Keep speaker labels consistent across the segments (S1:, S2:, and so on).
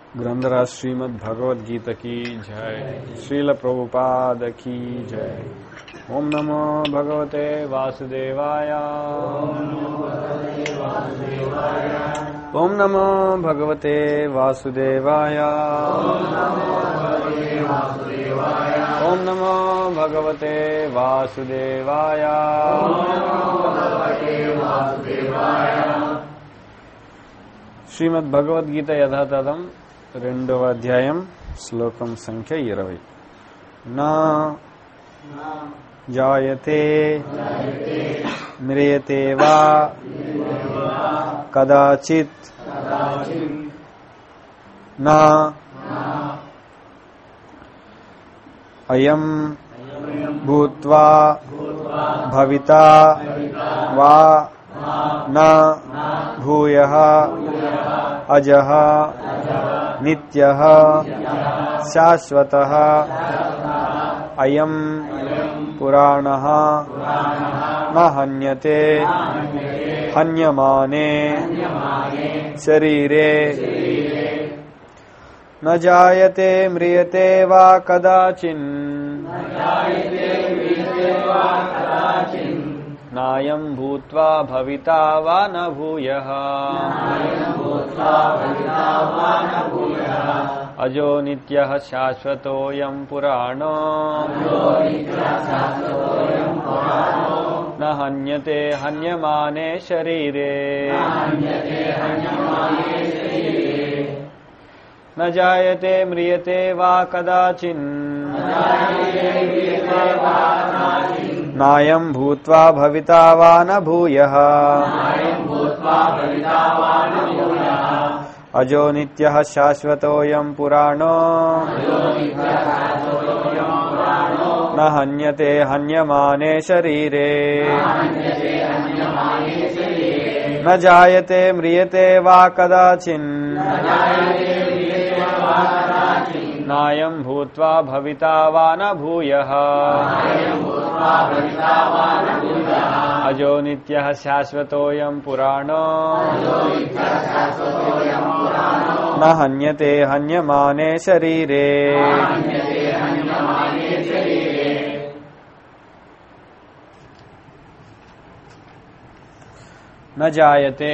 S1: ग्रंथराज श्रीमद भगवद गीता की जय श्रील प्रभुपाद की जय ओम नमो भगवते वासुदेवाय ओम नमो भगवते वासुदेवाय ओम नमो भगवते वासुदेवाय శ్రీమద్ భగవద్గీత యథాతథం రెండవ అధ్యాయం శ్లోకం సంఖ్య ఇరవై నా జాయతే మ్రియతే వా కదాచిత్ నా అయం భూత్వా భవితా వా నా భూయః అజః నిత్యః శాశ్వతః అయం పురాణः న హన్యతే హన్యమానే శరీరే न जायते म्रियते वा कदाचिन् नायम् भूत्वा भविता वा न भूयः अजो नित्यः शाश्वतोऽयम् पुराणो न हन्यते हन्यमाने शरीरे न जायते म्रियते वा कदाचिन् नायम् भूत्वा भविता वा न भूयः अजो नित्यः शाश्वतोऽयम् पुराणो न हन्यते हन्यमाने शरीरे न जायते म्रियते वा कदाचिन् नायम् भूत्वा भविता वा न भूयः अजो नित्यः शाश्वतोऽयम् पुराणो न हन्यते हन्यमाने शरीरे न जायते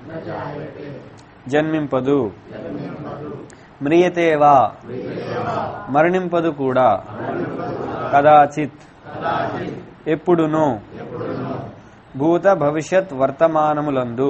S1: జన్మింపదు మ్రియతే వా మరణింపదు కూడా కదాచిత్ ఎప్పుడును భూత భవిష్యత్ వర్తమానములందు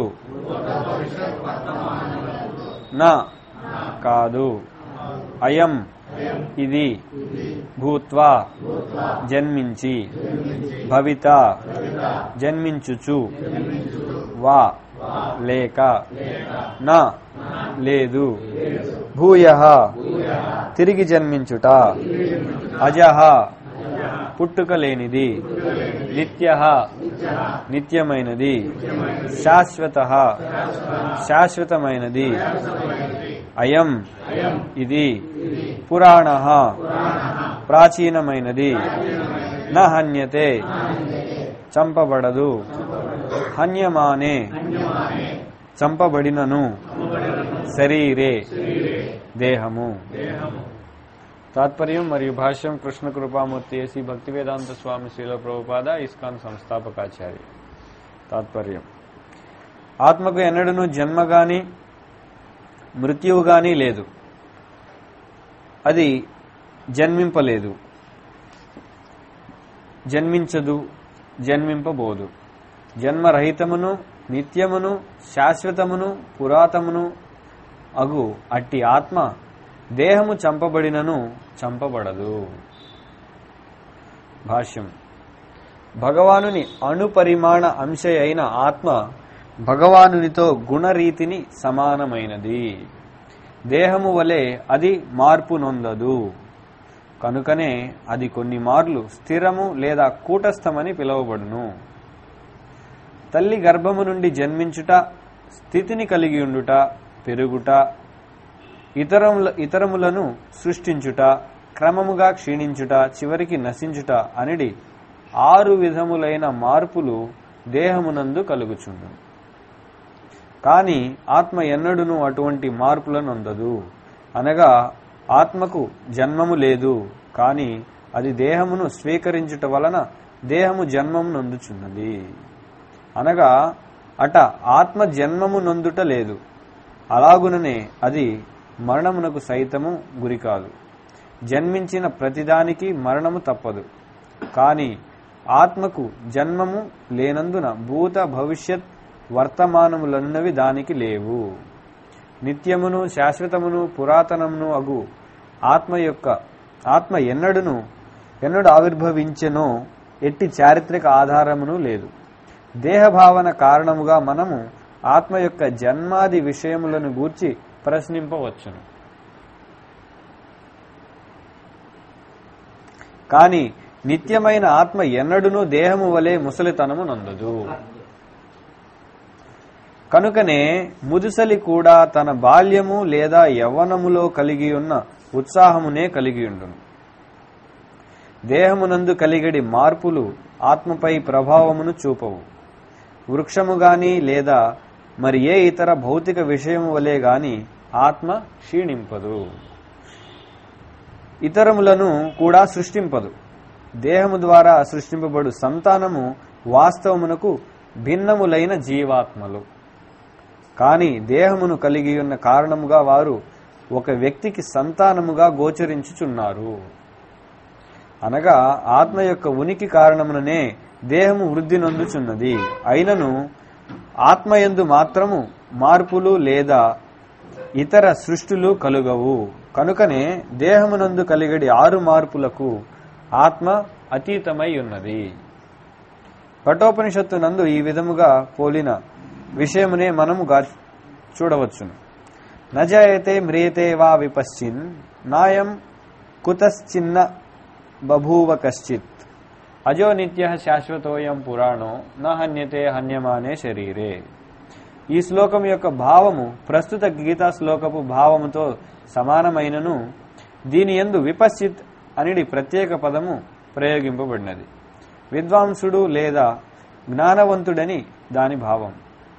S1: నా కాదు అయం ఇది భూత్వా జన్మించి భవిత జన్మించుచు వా లేక నా లేదు భూయ తిరిగి జన్మించుట అజహ పుట్టుక లేనిది నిత్య నిత్యమైనది శాశ్వత శాశ్వతమైనది అయం ఇది పురాణ ప్రాచీనమైనది న హన్యతే చంపబడదు హన్యమానే చంపబడినను శరీరే దేహము తాత్పర్యం మరియు భాష్యం కృష్ణ కృపామూర్తి ఏసీ భక్తి వేదాంత స్వామి శ్రీల ప్రభుపాద ఇస్కాన్ సంస్థాపకాచార్య తాత్పర్యం ఆత్మకు ఎన్నడను జన్మ గాని మృత్యువు గాని లేదు అది జన్మింపలేదు జన్మించదు జన్మింపబోదు జన్మరహితమును నిత్యమును శాశ్వతమును పురాతమును అగు అట్టి ఆత్మ దేహము చంపబడినను చంపబడదు భాష్యం భగవానుని అణుపరిమాణ అంశ అయిన ఆత్మ భగవానునితో గుణరీతిని సమానమైనది దేహము వలె అది మార్పు నొందదు కనుకనే అది కొన్ని మార్లు స్థిరము లేదా కూటస్థమని పిలువబడును తల్లి గర్భము నుండి జన్మించుట స్థితిని కలిగి ఉండుట పెరుగుట ఇతరముల ఇతరములను సృష్టించుట క్రమముగా క్షీణించుట చివరికి నశించుట అనిడి ఆరు విధములైన మార్పులు దేహమునందు కలుగుచుండు కాని ఆత్మ ఎన్నడును అటువంటి మార్పులను అందదు అనగా ఆత్మకు జన్మము లేదు కాని అది దేహమును స్వీకరించుట వలన దేహము జన్మము నొందుచున్నది అనగా అట ఆత్మ జన్మము నొందుట లేదు అలాగుననే అది మరణమునకు సైతము గురికాదు జన్మించిన ప్రతిదానికి మరణము తప్పదు కాని ఆత్మకు జన్మము లేనందున భూత భవిష్యత్ వర్తమానములన్నవి దానికి లేవు నిత్యమును శాశ్వతమును పురాతనమును అగు ఆత్మ యొక్క ఆత్మ ఎన్నడును ఎన్నడు ఆవిర్భవించెనో ఎట్టి చారిత్రక ఆధారమును లేదు దేహభావన కారణముగా మనము ఆత్మ యొక్క జన్మాది విషయములను గూర్చి ప్రశ్నింపవచ్చును కాని నిత్యమైన ఆత్మ ఎన్నడునూ దేహము వలె ముసలితనము నందదు కనుకనే ముదుసలి కూడా తన బాల్యము లేదా యవ్వనములో కలిగి ఉన్న ఉత్సాహమునే కలిగి ఉండును దేహమునందు కలిగడి మార్పులు ఆత్మపై ప్రభావమును చూపవు వృక్షము గాని లేదా మరి ఏ ఇతర భౌతిక విషయము వలె గాని ఆత్మ క్షీణింపదు ఇతరములను కూడా సృష్టింపదు దేహము ద్వారా సృష్టింపబడు సంతానము వాస్తవమునకు భిన్నములైన జీవాత్మలు కాని దేహమును కలిగి ఉన్న కారణముగా వారు ఒక వ్యక్తికి సంతానముగా గోచరించుచున్నారు అనగా ఆత్మ యొక్క ఉనికి కారణముననే దేహము వృద్ధి నొందుచున్నది అయినను ఆత్మయందు మాత్రము మార్పులు లేదా ఇతర సృష్టులు కలుగవు కనుకనే దేహమునందు కలిగడి ఆరు మార్పులకు ఆత్మ అతీతమై ఉన్నది కఠోపనిషత్తు నందు ఈ విధముగా పోలిన విషయమునే మనము గా- చూడవచ్చును నజయతే మ్రియతే వా విపశ్చిన్ నాయం కుతశ్చిన్న బభూవ కశ్చిత్ అజో నిత్య శాశ్వతోయం పురాణో నా హన్యతే హన్యమానే శరీరే ఈ శ్లోకం యొక్క భావము ప్రస్తుత గీతా శ్లోకపు భావముతో సమానమైనను దీని యందు విపశ్చిత్ అనిడి ప్రత్యేక పదము ప్రయోగింపబడినది విద్వాంసుడు లేదా జ్ఞానవంతుడని దాని భావం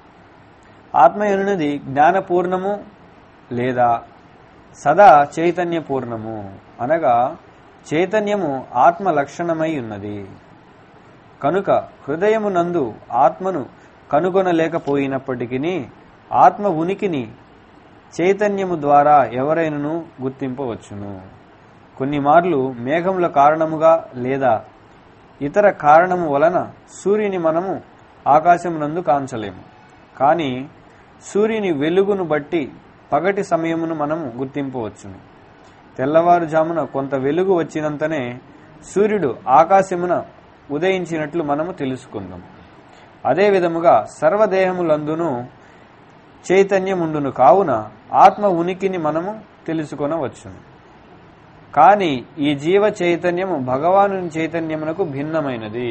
S1: ఆత్మ ఎనున్నది జ్ఞానపూర్ణము లేదా సదా చైతన్యపూర్ణము అనగా చైతన్యము ఆత్మ లక్షణమై ఉన్నది కనుక హృదయమునందు ఆత్మను కనుగొనలేకపోయినప్పటికీ ఆత్మ ఉనికిని చైతన్యము ద్వారా ఎవరైనను గుర్తింపవచ్చును కొన్ని మార్లు మేఘముల కారణముగా లేదా ఇతర కారణము వలన సూర్యుని మనము ఆకాశమునందు కాంచలేము కానీ సూర్యుని వెలుగును బట్టి పగటి సమయమును మనము గుర్తింపవచ్చును తెల్లవారుజామున కొంత వెలుగు వచ్చినంతనే సూర్యుడు ఆకాశమున ఉదయించినట్లు మనము తెలుసుకుందాం అదే విధముగా సర్వదేహములందును చైతన్యముండును కావున ఆత్మ ఉనికిని మనము తెలుసుకొనవచ్చును కాని ఈ జీవ చైతన్యము భగవాను చైతన్యమునకు భిన్నమైనది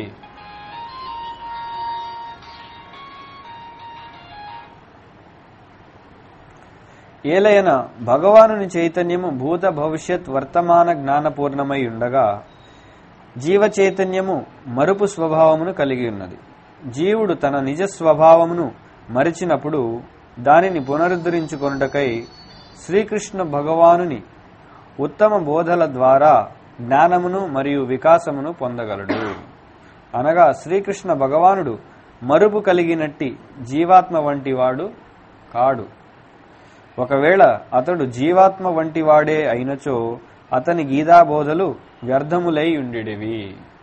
S1: ఏలయన భగవానుని చైతన్యము భూత భవిష్యత్ వర్తమాన జ్ఞానపూర్ణమై ఉండగా జీవ చైతన్యము మరుపు స్వభావమును కలిగి ఉన్నది జీవుడు తన నిజ స్వభావమును మరిచినప్పుడు దానిని పునరుద్ధరించుకొనుటకై శ్రీకృష్ణ భగవానుని ఉత్తమ బోధల ద్వారా జ్ఞానమును మరియు వికాసమును పొందగలడు అనగా శ్రీకృష్ణ భగవానుడు మరుపు కలిగినట్టి జీవాత్మ వంటి వాడు కాడు ఒకవేళ అతడు జీవాత్మ వంటి వాడే అయినచో అతని గీతాబోధలు వ్యర్థములై ఉండేవి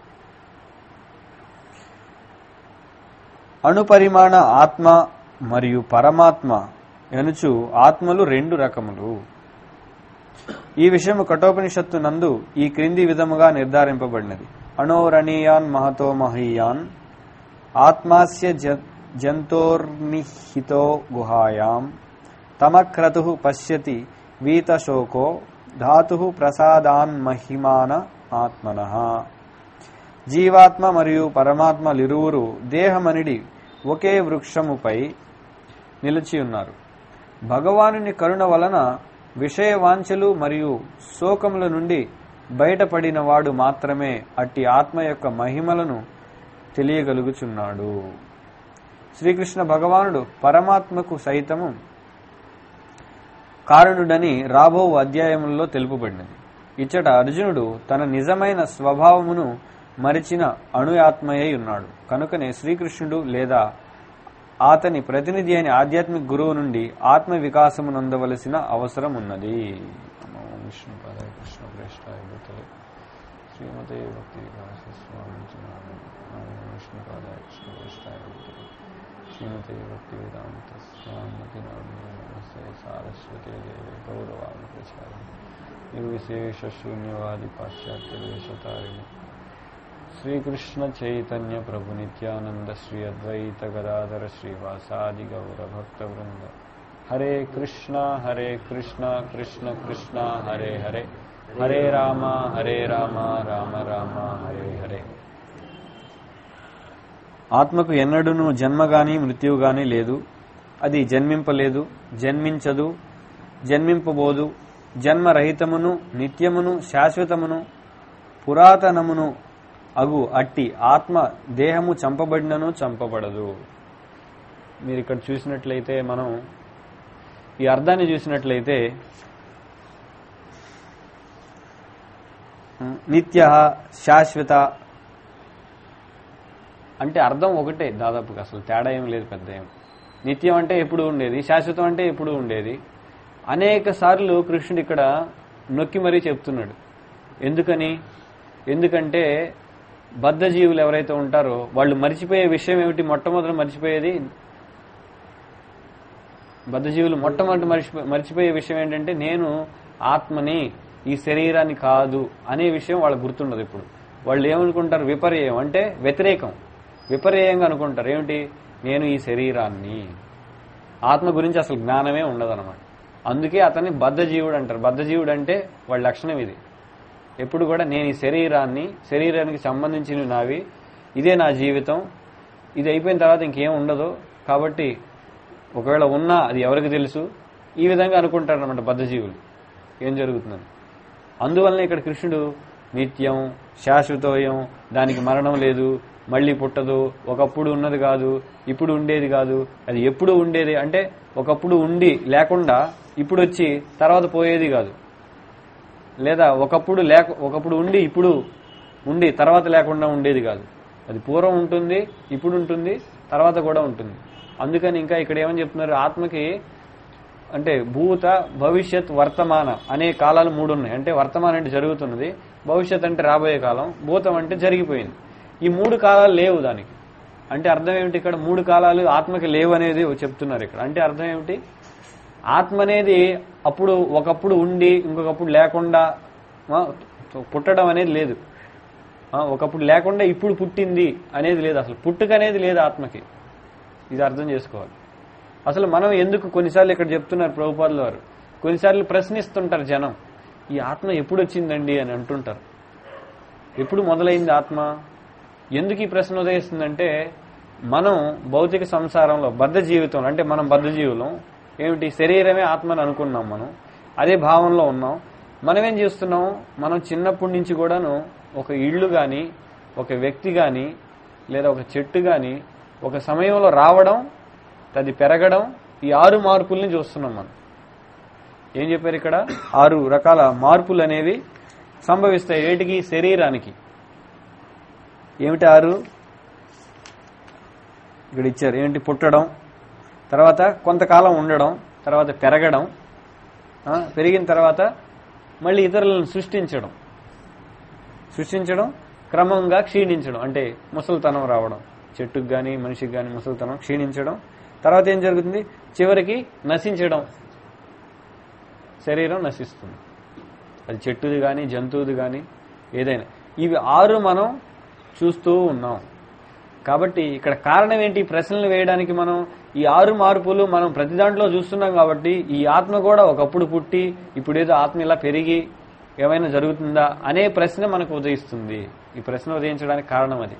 S1: అణుపరిమాణ ఆత్మ మరియు పరమాత్మ ఎనుచు ఆత్మలు రెండు రకములు ఈ విషయము కఠోపనిషత్తు నందు ఈ క్రింది విధముగా నిర్ధారింపబడినది అణోరణీయాన్ మహతో మహీయాన్ ఆత్మాస్య జ- జంతోర్నిహితో గుహాయాం తమక్రతు పశ్యతి వీతశోకో ధాతు ప్రసాదాన్ మహిమాన ఆత్మన జీవాత్మ మరియు పరమాత్మలిరువురు దేహమనిడి ఒకే వృక్షముపై నిలిచి ఉన్నారు భగవానుని కరుణ వలన విషయవాంఛలు మరియు శోకముల నుండి బయటపడిన వాడు మాత్రమే అట్టి ఆత్మ యొక్క మహిమలను తెలియగలుగుచున్నాడు శ్రీకృష్ణ భగవానుడు పరమాత్మకు సైతము కారణుడని రాబో అధ్యాయములలో తెలుపబడినది ఇచ్చట అర్జునుడు తన నిజమైన స్వభావమును మరిచిన అణుయాత్మయై ఉన్నాడు కనుకనే శ్రీకృష్ణుడు లేదా అతని ప్రతినిధి అయిన ఆధ్యాత్మిక గురువు నుండి ఆత్మ వికాసము నందవలసిన అవసరం ఉన్నది నమో విష్ణు పదాయ కృష్ణ ప్రేష్టాయ భూతలే శ్రీమతే భక్తి వికాస స్వామి నమో విష్ణు పదాయ కృష్ణ ప్రేష్టాయ భూతలే శ్రీమతే భక్తి వేదాంత స్వామి నమస్తే సారస్వతే దేవి గౌరవామి ప్రచారం నిర్విశేష శూన్యవాది పాశ్చాత్య దేశతారిణి శ్రీకృష్ణ చైతన్య ప్రభు నిత్యానంద శ్రీ అద్వైత గదాధర శ్రీవాసాది గౌర భక్త వృంద హరే కృష్ణ హరే కృష్ణ కృష్ణ కృష్ణ హరే హరే హరే రామ హరే రామ రామ రామ హరే హరే ఆత్మకు ఎన్నడూనూ జన్మ గాని మృత్యువు గాని లేదు అది జన్మింపలేదు జన్మించదు జన్మింపబోదు జన్మరహితమును నిత్యమును శాశ్వతమును పురాతనమును అగు అట్టి ఆత్మ దేహము చంపబడినను చంపబడదు మీరు ఇక్కడ చూసినట్లయితే మనం ఈ అర్థాన్ని చూసినట్లయితే నిత్య శాశ్వత అంటే అర్థం ఒకటే దాదాపుగా అసలు తేడా ఏం లేదు పెద్ద ఏం నిత్యం అంటే ఎప్పుడు ఉండేది శాశ్వతం అంటే ఎప్పుడు ఉండేది అనేక సార్లు కృష్ణుడు ఇక్కడ నొక్కి మరీ చెప్తున్నాడు ఎందుకని ఎందుకంటే బద్ధజీవులు ఎవరైతే ఉంటారో వాళ్ళు మర్చిపోయే విషయం ఏమిటి మొట్టమొదటి మర్చిపోయేది బద్ధజీవులు మొట్టమొదటి మర్చిపో మర్చిపోయే విషయం ఏంటంటే నేను ఆత్మని ఈ శరీరాన్ని కాదు అనే విషయం వాళ్ళకి గుర్తుండదు ఇప్పుడు వాళ్ళు ఏమనుకుంటారు విపర్యయం అంటే వ్యతిరేకం విపర్యంగా అనుకుంటారు ఏమిటి నేను ఈ శరీరాన్ని ఆత్మ గురించి అసలు జ్ఞానమే ఉండదన్నమాట అందుకే అతన్ని బద్ధజీవుడు అంటారు బద్ధజీవుడు అంటే వాళ్ళ లక్షణం ఇది ఎప్పుడు కూడా నేను ఈ శరీరాన్ని శరీరానికి సంబంధించిన నావి ఇదే నా జీవితం ఇది అయిపోయిన తర్వాత ఇంకేం ఉండదు కాబట్టి ఒకవేళ ఉన్నా అది ఎవరికి తెలుసు ఈ విధంగా అనుకుంటారు అనమాట బద్ధజీవులు ఏం జరుగుతుందని అందువలన ఇక్కడ కృష్ణుడు నిత్యం శాశ్వతోయం దానికి మరణం లేదు మళ్ళీ పుట్టదు ఒకప్పుడు ఉన్నది కాదు ఇప్పుడు ఉండేది కాదు అది ఎప్పుడు ఉండేది అంటే ఒకప్పుడు ఉండి లేకుండా ఇప్పుడు వచ్చి తర్వాత పోయేది కాదు లేదా ఒకప్పుడు లేక ఒకప్పుడు ఉండి ఇప్పుడు ఉండి తర్వాత లేకుండా ఉండేది కాదు అది పూర్వం ఉంటుంది ఇప్పుడు ఉంటుంది తర్వాత కూడా ఉంటుంది అందుకని ఇంకా ఇక్కడ ఏమని చెప్తున్నారు ఆత్మకి అంటే భూత భవిష్యత్ వర్తమాన అనే కాలాలు మూడు ఉన్నాయి అంటే వర్తమానం అంటే జరుగుతున్నది భవిష్యత్ అంటే రాబోయే కాలం భూతం అంటే జరిగిపోయింది ఈ మూడు కాలాలు లేవు దానికి అంటే అర్థం ఏమిటి ఇక్కడ మూడు కాలాలు ఆత్మకి లేవు అనేది చెప్తున్నారు ఇక్కడ అంటే అర్థం ఏమిటి ఆత్మ అనేది అప్పుడు ఒకప్పుడు ఉండి ఇంకొకప్పుడు లేకుండా ఆ, పుట్టడం అనేది లేదు ఆ, ఒకప్పుడు లేకుండా ఇప్పుడు పుట్టింది అనేది లేదు అసలు పుట్టుక అనేది లేదు ఆత్మకి ఇది అర్థం చేసుకోవాలి అసలు మనం ఎందుకు కొన్నిసార్లు ఇక్కడ చెప్తున్నారు ప్రభుపాదుల వారు కొన్నిసార్లు ప్రశ్నిస్తుంటారు జనం ఈ ఆత్మ ఎప్పుడు వచ్చిందండి అని అంటుంటారు ఎప్పుడు మొదలైంది ఆత్మ ఎందుకు ఈ ప్రశ్న ఉదయిస్తుందంటే మనం భౌతిక సంసారంలో బద్ధ జీవితంలో అంటే మనం బద్ధ జీవులం ఏమిటి శరీరమే ఆత్మని అనుకున్నాం మనం అదే భావంలో ఉన్నాం మనం ఏం చేస్తున్నాం మనం చిన్నప్పటి నుంచి కూడాను ఒక ఇళ్ళు కానీ ఒక వ్యక్తి కానీ లేదా ఒక చెట్టు కానీ ఒక సమయంలో రావడం అది పెరగడం ఈ ఆరు మార్పుల్ని చూస్తున్నాం మనం ఏం చెప్పారు ఇక్కడ ఆరు రకాల మార్పులు అనేవి సంభవిస్తాయి ఏటికి శరీరానికి ఏమిటి ఆరు ఇక్కడ ఇచ్చారు ఏంటి పుట్టడం తర్వాత కొంతకాలం ఉండడం తర్వాత పెరగడం ఆ, పెరిగిన తర్వాత మళ్ళీ ఇతరులను సృష్టించడం సృష్టించడం క్రమంగా క్షీణించడం అంటే ముసలితనం రావడం చెట్టుకు కానీ మనిషికి కానీ ముసలితనం క్షీణించడం తర్వాత ఏం జరుగుతుంది చివరికి నశించడం శరీరం నశిస్తుంది అది చెట్టుది కానీ జంతువుది కానీ ఏదైనా ఇవి ఆరు మనం చూస్తూ ఉన్నాం కాబట్టి ఇక్కడ కారణం ఏంటి ఈ ప్రశ్నలు వేయడానికి మనం ఈ ఆరు మార్పులు మనం ప్రతి దాంట్లో చూస్తున్నాం కాబట్టి ఈ ఆత్మ కూడా ఒకప్పుడు పుట్టి ఇప్పుడేదో ఆత్మ ఇలా పెరిగి ఏమైనా జరుగుతుందా అనే ప్రశ్న మనకు ఉదయిస్తుంది ఈ ప్రశ్న ఉదయించడానికి కారణం అది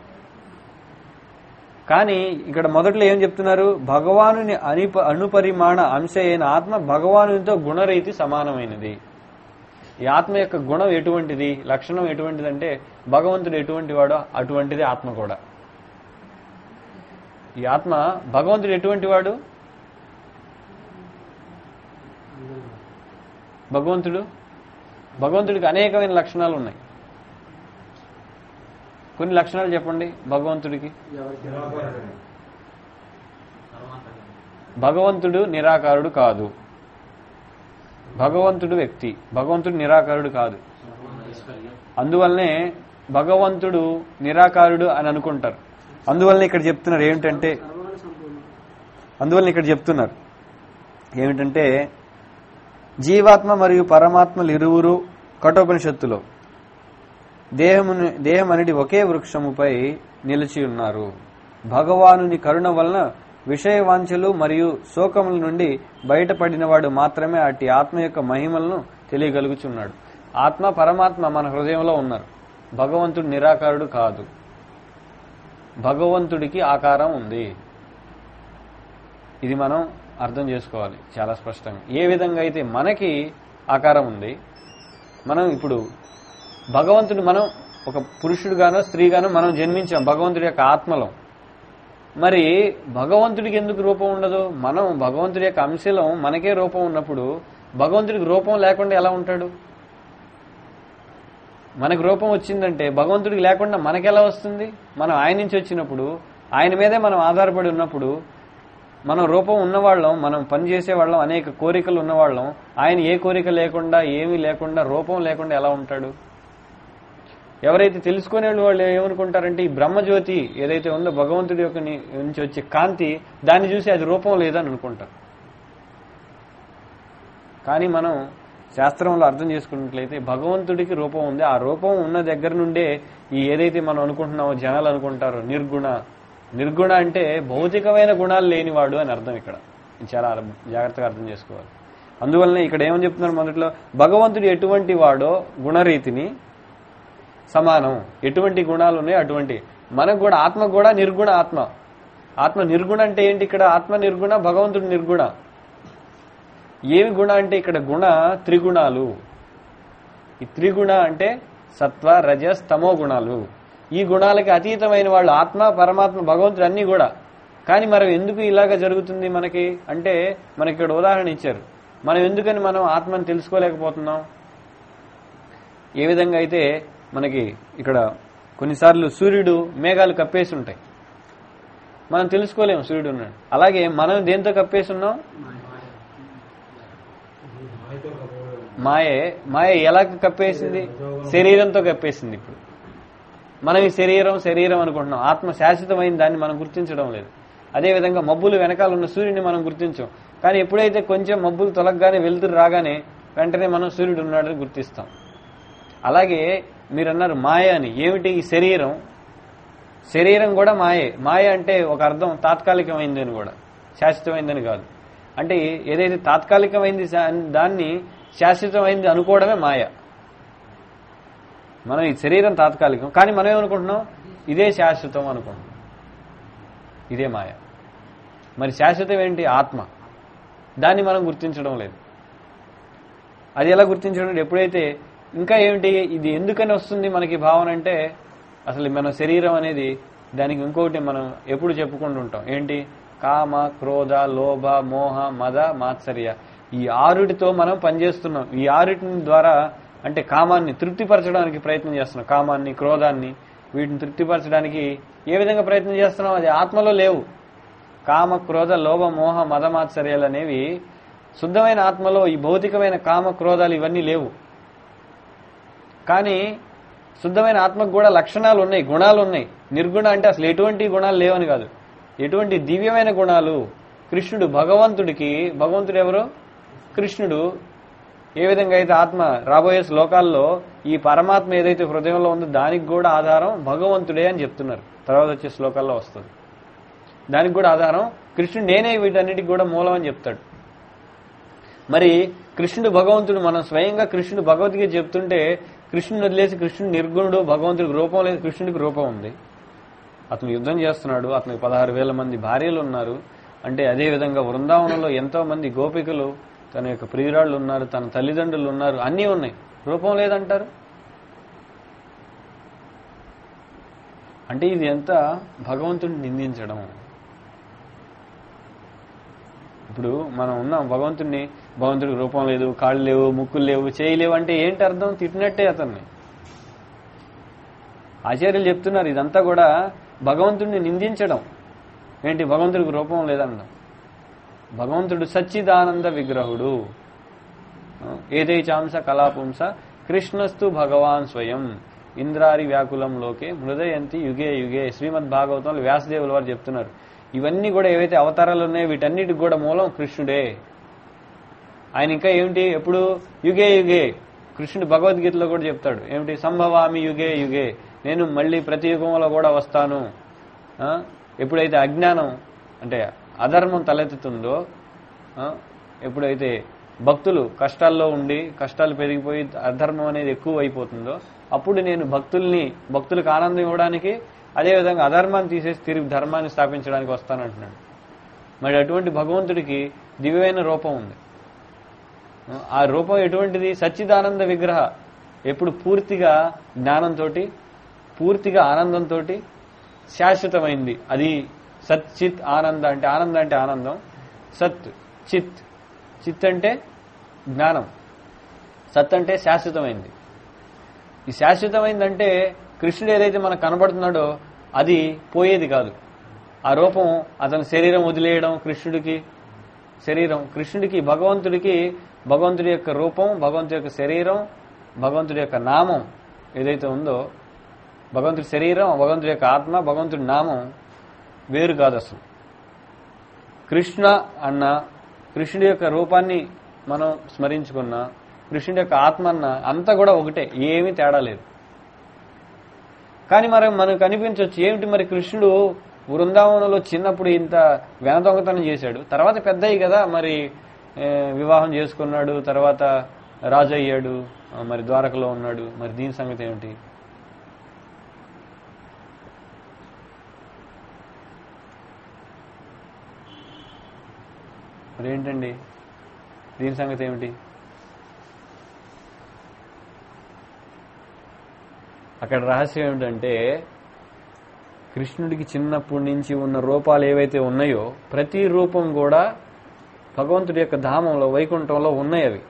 S1: కానీ ఇక్కడ మొదట్లో ఏం చెప్తున్నారు భగవానుని అనిప అణుపరిమాణ అంశ అయిన ఆత్మ భగవానునితో గుణరీతి సమానమైనది ఈ ఆత్మ యొక్క గుణం ఎటువంటిది లక్షణం ఎటువంటిదంటే భగవంతుడు ఎటువంటి వాడో అటువంటిది ఆత్మ కూడా ఈ ఆత్మ భగవంతుడు ఎటువంటి వాడు భగవంతుడు భగవంతుడికి అనేకమైన లక్షణాలు ఉన్నాయి కొన్ని లక్షణాలు చెప్పండి భగవంతుడికి భగవంతుడు నిరాకారుడు కాదు భగవంతుడు వ్యక్తి భగవంతుడు నిరాకారుడు కాదు అందువల్లనే భగవంతుడు నిరాకారుడు అని అనుకుంటారు అందువల్లనే ఇక్కడ చెప్తున్నారు ఏమిటంటే
S2: సర్వాణి సంపూర్ణం
S1: అందువల్ల ఇక్కడ చెప్తున్నారు ఏమిటంటే జీవాత్మ మరియు పరమాత్మలు ఇరువురు కఠోపనిషత్తులో దేహముని దేహం అనేది ఒకే వృక్షముపై నిలిచి ఉన్నారు భగవానుని కరుణ వలన విషయ వాంఛలు మరియు శోకముల నుండి బయటపడినవాడు మాత్రమే అట్టి ఆత్మ యొక్క మహిమలను తెలియగలుగుచున్నాడు ఆత్మ పరమాత్మ మన హృదయంలో ఉన్నారు భగవంతుడు నిరాకారుడు కాదు భగవంతుడికి ఆకారం ఉంది ఇది మనం అర్థం చేసుకోవాలి చాలా స్పష్టంగా ఏ విధంగా అయితే మనకి ఆకారం ఉంది మనం ఇప్పుడు భగవంతుడు మనం ఒక పురుషుడుగానో స్త్రీగానో మనం జన్మించాం భగవంతుడి యొక్క ఆత్మలో మరి భగవంతుడికి ఎందుకు రూపం ఉండదు మనం భగవంతుడి యొక్క అంశలం మనకే రూపం ఉన్నప్పుడు భగవంతుడికి రూపం లేకుండా ఎలా ఉంటాడు మనకు రూపం వచ్చిందంటే భగవంతుడికి లేకుండా మనకెలా వస్తుంది మనం ఆయన నుంచి వచ్చినప్పుడు ఆయన మీదే మనం ఆధారపడి ఉన్నప్పుడు మనం రూపం ఉన్నవాళ్ళం మనం పని చేసేవాళ్ళం అనేక కోరికలు ఉన్నవాళ్ళం ఆయన ఏ కోరిక లేకుండా ఏమీ లేకుండా రూపం లేకుండా ఎలా ఉంటాడు ఎవరైతే తెలుసుకునే వాళ్ళు ఏమనుకుంటారంటే ఈ బ్రహ్మజ్యోతి ఏదైతే ఉందో భగవంతుడి యొక్క ని- నుంచి వచ్చే కాంతి దాన్ని చూసి అది రూపం లేదని అనుకుంటారు కానీ మనం శాస్త్రంలో అర్థం చేసుకున్నట్లయితే భగవంతుడికి రూపం ఉంది ఆ రూపం ఉన్న దగ్గర నుండే ఈ ఏదైతే మనం అనుకుంటున్నామో జనాలు అనుకుంటారో నిర్గుణ నిర్గుణ అంటే భౌతికమైన గుణాలు లేనివాడు అని అర్థం ఇక్కడ ఇది చాలా అర్థం- జాగ్రత్తగా అర్థం చేసుకోవాలి అందువల్లనే ఇక్కడ ఏమని చెప్తున్నారు మొదట్లో భగవంతుడు ఎటువంటి వాడో గుణరీతిని సమానం ఎటువంటి గుణాలు ఉన్నాయో అటువంటి మనకు కూడా ఆత్మ కూడా నిర్గుణ ఆత్మ ఆత్మ నిర్గుణ అంటే ఏంటి ఇక్కడ ఆత్మ నిర్గుణ భగవంతుడు నిర్గుణ ఏమి గుణ అంటే ఇక్కడ గుణ త్రిగుణాలు ఈ త్రిగుణ అంటే సత్వ రజస్ తమో గుణాలు ఈ గుణాలకి అతీతమైన వాళ్ళు ఆత్మ పరమాత్మ భగవంతుడు అన్ని కూడా కానీ మరి ఎందుకు ఇలాగ జరుగుతుంది మనకి అంటే మనకి ఇక్కడ ఉదాహరణ ఇచ్చారు మనం ఎందుకని మనం ఆత్మని తెలుసుకోలేకపోతున్నాం ఏ విధంగా అయితే మనకి ఇక్కడ కొన్నిసార్లు సూర్యుడు మేఘాలు కప్పేసి ఉంటాయి మనం తెలుసుకోలేము సూర్యుడు ఉన్నాడు అలాగే మనం దేంతో కప్పేసి ఉన్నాం మాయే మాయ ఎలా కప్పేసింది శరీరంతో కప్పేసింది ఇప్పుడు మనం ఈ శరీరం శరీరం అనుకుంటున్నాం ఆత్మ శాశ్వతమైన దాన్ని మనం గుర్తించడం లేదు అదేవిధంగా మబ్బులు వెనకాల ఉన్న సూర్యుడిని మనం గుర్తించాం కానీ ఎప్పుడైతే కొంచెం మబ్బులు తొలగగానే వెలుతురు రాగానే వెంటనే మనం సూర్యుడు ఉన్నాడని గుర్తిస్తాం అలాగే మీరు అన్నారు మాయ అని ఏమిటి ఈ శరీరం శరీరం కూడా మాయే మాయ అంటే ఒక అర్థం తాత్కాలికమైంది అని కూడా శాశ్వతమైందని కాదు అంటే ఏదైతే తాత్కాలికమైంది శా- దాన్ని శాశ్వతమైంది అనుకోవడమే మాయ మనం ఈ శరీరం తాత్కాలికం కానీ మనం ఏమనుకుంటున్నాం ఇదే శాశ్వతం అనుకుంటున్నాం ఇదే మాయ మరి శాశ్వతం ఏంటి ఆత్మ దాన్ని మనం గుర్తించడం లేదు అది ఎలా గుర్తించడం అంటే ఎప్పుడైతే ఇంకా ఏమిటి ఇది ఎందుకని వస్తుంది మనకి భావన అంటే అసలు మన శరీరం అనేది దానికి ఇంకొకటి మనం ఎప్పుడు చెప్పుకుంటూ ఉంటాం ఏంటి కామ క్రోధ లోభ మోహ మద మాత్సర్య ఈ ఆరుటితో మనం పనిచేస్తున్నాం ఈ ఆరుటి ద్వారా అంటే కామాన్ని తృప్తిపరచడానికి ప్రయత్నం చేస్తున్నాం కామాన్ని క్రోధాన్ని వీటిని తృప్తిపరచడానికి ఏ విధంగా ప్రయత్నం చేస్తున్నాం అది ఆత్మలో లేవు కామ క్రోధ లోభ మోహ మద మాత్సర్యాలు అనేవి శుద్ధమైన ఆత్మలో ఈ భౌతికమైన కామ క్రోధాలు ఇవన్నీ లేవు కానీ శుద్ధమైన ఆత్మకు కూడా లక్షణాలు ఉన్నాయి గుణాలు ఉన్నాయి నిర్గుణ అంటే అసలు ఎటువంటి గుణాలు లేవని కాదు ఎటువంటి దివ్యమైన గుణాలు కృష్ణుడు భగవంతుడికి భగవంతుడు ఎవరు కృష్ణుడు ఏ విధంగా అయితే ఆత్మ రాబోయే శ్లోకాల్లో ఈ పరమాత్మ ఏదైతే హృదయంలో ఉందో దానికి కూడా ఆధారం భగవంతుడే అని చెప్తున్నారు తర్వాత వచ్చే శ్లోకాల్లో వస్తుంది దానికి కూడా ఆధారం కృష్ణుడు నేనే వీటన్నిటికి కూడా మూలం అని చెప్తాడు మరి కృష్ణుడు భగవంతుడు మనం స్వయంగా కృష్ణుడు భగవద్గీత చెప్తుంటే కృష్ణుని వదిలేసి కృష్ణుడు నిర్గుణుడు భగవంతుడికి రూపం లేదు కృష్ణుడికి రూపం ఉంది అతను యుద్ధం చేస్తున్నాడు అతనికి పదహారు వేల మంది భార్యలు ఉన్నారు అంటే అదే విధంగా బృందావనంలో ఎంతో మంది గోపికలు తన యొక్క ప్రియురాళ్ళు ఉన్నారు తన తల్లిదండ్రులు ఉన్నారు అన్నీ ఉన్నాయి రూపం లేదంటారు అంటే ఇది ఎంత భగవంతుడిని నిందించడం ఇప్పుడు మనం ఉన్నాం భగవంతుడిని భగవంతుడికి రూపం లేదు కాళ్ళు లేవు ముక్కులు లేవు చేయి లేవు అంటే ఏంటి అర్థం తిట్టినట్టే అతన్ని ఆచార్యులు చెప్తున్నారు ఇదంతా కూడా భగవంతుడిని నిందించడం ఏంటి భగవంతుడికి రూపం లేదనడం భగవంతుడు సచ్చిదానంద విగ్రహుడు ఏదై చాంస కళాపుంస కృష్ణస్తు భగవాన్ స్వయం ఇంద్రారి వ్యాకులంలోకే హృదయంతి యుగే యుగే శ్రీమద్ భాగవతంలో వ్యాసదేవుల వారు చెప్తున్నారు ఇవన్నీ కూడా ఏవైతే అవతారాలు ఉన్నాయో వీటన్నిటికి కూడా మూలం కృష్ణుడే ఆయన ఇంకా ఏమిటి ఎప్పుడు యుగే యుగే కృష్ణుడు భగవద్గీతలో కూడా చెప్తాడు ఏమిటి సంభవామి యుగే యుగే నేను మళ్ళీ ప్రతి యుగంలో కూడా వస్తాను ఆ? ఎప్పుడైతే అజ్ఞానం అంటే అధర్మం తలెత్తుతుందో ఆ? ఎప్పుడైతే భక్తులు కష్టాల్లో ఉండి కష్టాలు పెరిగిపోయి అధర్మం అనేది ఎక్కువ అయిపోతుందో అప్పుడు నేను భక్తుల్ని భక్తులకు ఆనందం ఇవ్వడానికి అదేవిధంగా అధర్మాన్ని తీసేసి తిరిగి ధర్మాన్ని స్థాపించడానికి వస్తానంటున్నాడు మరి అటువంటి భగవంతుడికి దివ్యమైన రూపం ఉంది ఆ రూపం ఎటువంటిది సచ్చిదానంద విగ్రహ ఎప్పుడు పూర్తిగా జ్ఞానంతో పూర్తిగా ఆనందంతో శాశ్వతమైంది అది సచ్చిత్ ఆనంద అంటే ఆనంద అంటే ఆనందం సత్ చిత్ చిత్ అంటే జ్ఞానం సత్ అంటే శాశ్వతమైంది ఈ శాశ్వతమైందంటే కృష్ణుడు ఏదైతే మనకు కనబడుతున్నాడో అది పోయేది కాదు ఆ రూపం అతని శరీరం వదిలేయడం కృష్ణుడికి శరీరం కృష్ణుడికి భగవంతుడికి భగవంతుడి యొక్క రూపం భగవంతుడి యొక్క శరీరం భగవంతుడి యొక్క నామం ఏదైతే ఉందో భగవంతుడి శరీరం భగవంతుడి యొక్క ఆత్మ భగవంతుడి నామం వేరు కాదు అసలు కృష్ణ అన్న కృష్ణుడి యొక్క రూపాన్ని మనం స్మరించుకున్న కృష్ణుడి యొక్క ఆత్మ అన్న అంతా కూడా ఒకటే ఏమీ తేడా లేదు కానీ మరి మనకు అనిపించవచ్చు ఏమిటి మరి కృష్ణుడు బృందావనంలో చిన్నప్పుడు ఇంత వెన దొంగతనం చేశాడు తర్వాత పెద్దయ్యి కదా మరి ఏ, వివాహం చేసుకున్నాడు తర్వాత రాజు అయ్యాడు ఆ, మరి ద్వారకలో ఉన్నాడు మరి దీని సంగతి ఏమిటి మరి ఏంటండి దీని సంగతి ఏమిటి అక్కడ రహస్యం ఏమిటంటే కృష్ణుడికి చిన్నప్పటి నుంచి ఉన్న రూపాలు ఏవైతే ఉన్నాయో ప్రతి రూపం కూడా భగవంతుడి యొక్క ధామంలో వైకుంఠంలో ఉన్నాయి అవి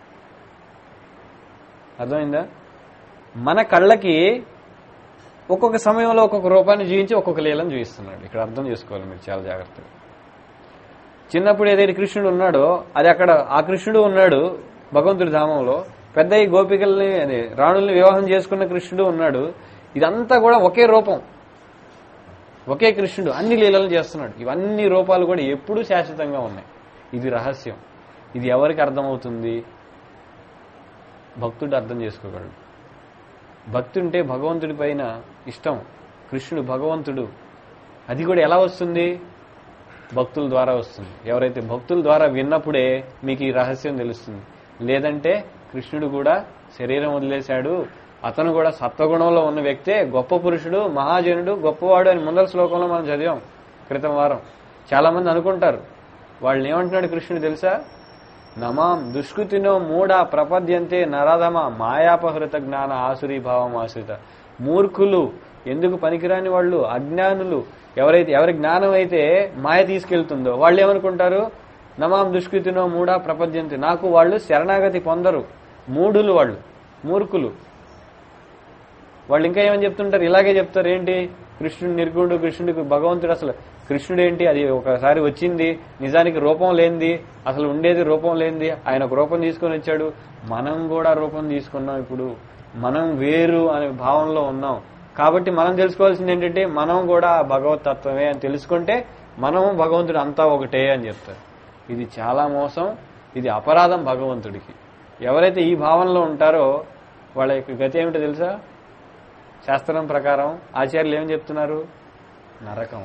S1: అర్థమైందా మన కళ్ళకి ఒక్కొక్క సమయంలో ఒక్కొక్క రూపాన్ని జీవించి ఒక్కొక్క లీలను జీవిస్తున్నాడు ఇక్కడ అర్థం చేసుకోవాలి మీరు చాలా జాగ్రత్తగా చిన్నప్పుడు ఏదైతే కృష్ణుడు ఉన్నాడో అది అక్కడ ఆ కృష్ణుడు ఉన్నాడు భగవంతుడి ధామంలో పెద్ద ఈ గోపికల్ని అదే రాణుల్ని వివాహం చేసుకున్న కృష్ణుడు ఉన్నాడు ఇదంతా కూడా ఒకే రూపం ఒకే కృష్ణుడు అన్ని లీలలు చేస్తున్నాడు ఇవన్నీ రూపాలు కూడా ఎప్పుడూ శాశ్వతంగా ఉన్నాయి ఇది రహస్యం ఇది ఎవరికి అర్థమవుతుంది భక్తుడు అర్థం చేసుకోగలడు భక్తి ఉంటే భగవంతుడి పైన ఇష్టం కృష్ణుడు భగవంతుడు అది కూడా ఎలా వస్తుంది భక్తుల ద్వారా వస్తుంది ఎవరైతే భక్తుల ద్వారా విన్నప్పుడే మీకు ఈ రహస్యం తెలుస్తుంది లేదంటే కృష్ణుడు కూడా శరీరం వదిలేశాడు అతను కూడా సత్వగుణంలో ఉన్న వ్యక్తే గొప్ప పురుషుడు మహాజనుడు గొప్పవాడు అని ముందర శ్లోకంలో మనం చదివాం క్రితం వారం చాలా మంది అనుకుంటారు వాళ్ళని ఏమంటున్నాడు కృష్ణుడు తెలుసా నమాం దుష్కృతినో మూఢ ప్రపద్యంతే నరధమ మాయాపహృత జ్ఞాన ఆసురీ భావం ఆశ్రిత మూర్ఖులు ఎందుకు పనికిరాని వాళ్ళు అజ్ఞానులు ఎవరైతే ఎవరి జ్ఞానం అయితే మాయ తీసుకెళ్తుందో వాళ్ళు ఏమనుకుంటారు నమాం దుష్కృతినో మూఢ ప్రపద్యంతే నాకు వాళ్ళు శరణాగతి పొందరు మూఢులు వాళ్ళు మూర్ఖులు వాళ్ళు ఇంకా ఏమని చెప్తుంటారు ఇలాగే చెప్తారు ఏంటి కృష్ణుడు నిర్గుణుడు కృష్ణుడికి భగవంతుడు అసలు కృష్ణుడు ఏంటి అది ఒకసారి వచ్చింది నిజానికి రూపం లేనిది అసలు ఉండేది రూపం లేనిది ఆయన ఒక రూపం తీసుకొని వచ్చాడు మనం కూడా రూపం తీసుకున్నాం ఇప్పుడు మనం వేరు అనే భావంలో ఉన్నాం కాబట్టి మనం తెలుసుకోవాల్సింది ఏంటంటే మనం కూడా భగవత్ తత్వమే అని తెలుసుకుంటే మనం భగవంతుడు అంతా ఒకటే అని చెప్తారు ఇది చాలా మోసం ఇది అపరాధం భగవంతుడికి ఎవరైతే ఈ భావనలో ఉంటారో వాళ్ళ యొక్క గతి ఏమిటో తెలుసా శాస్త్రం ప్రకారం ఆచార్యులు ఏం చెప్తున్నారు నరకం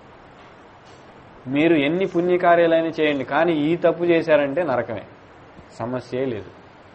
S1: మీరు ఎన్ని పుణ్యకార్యాలైనా చేయండి కానీ ఈ తప్పు చేశారంటే నరకమే సమస్యే లేదు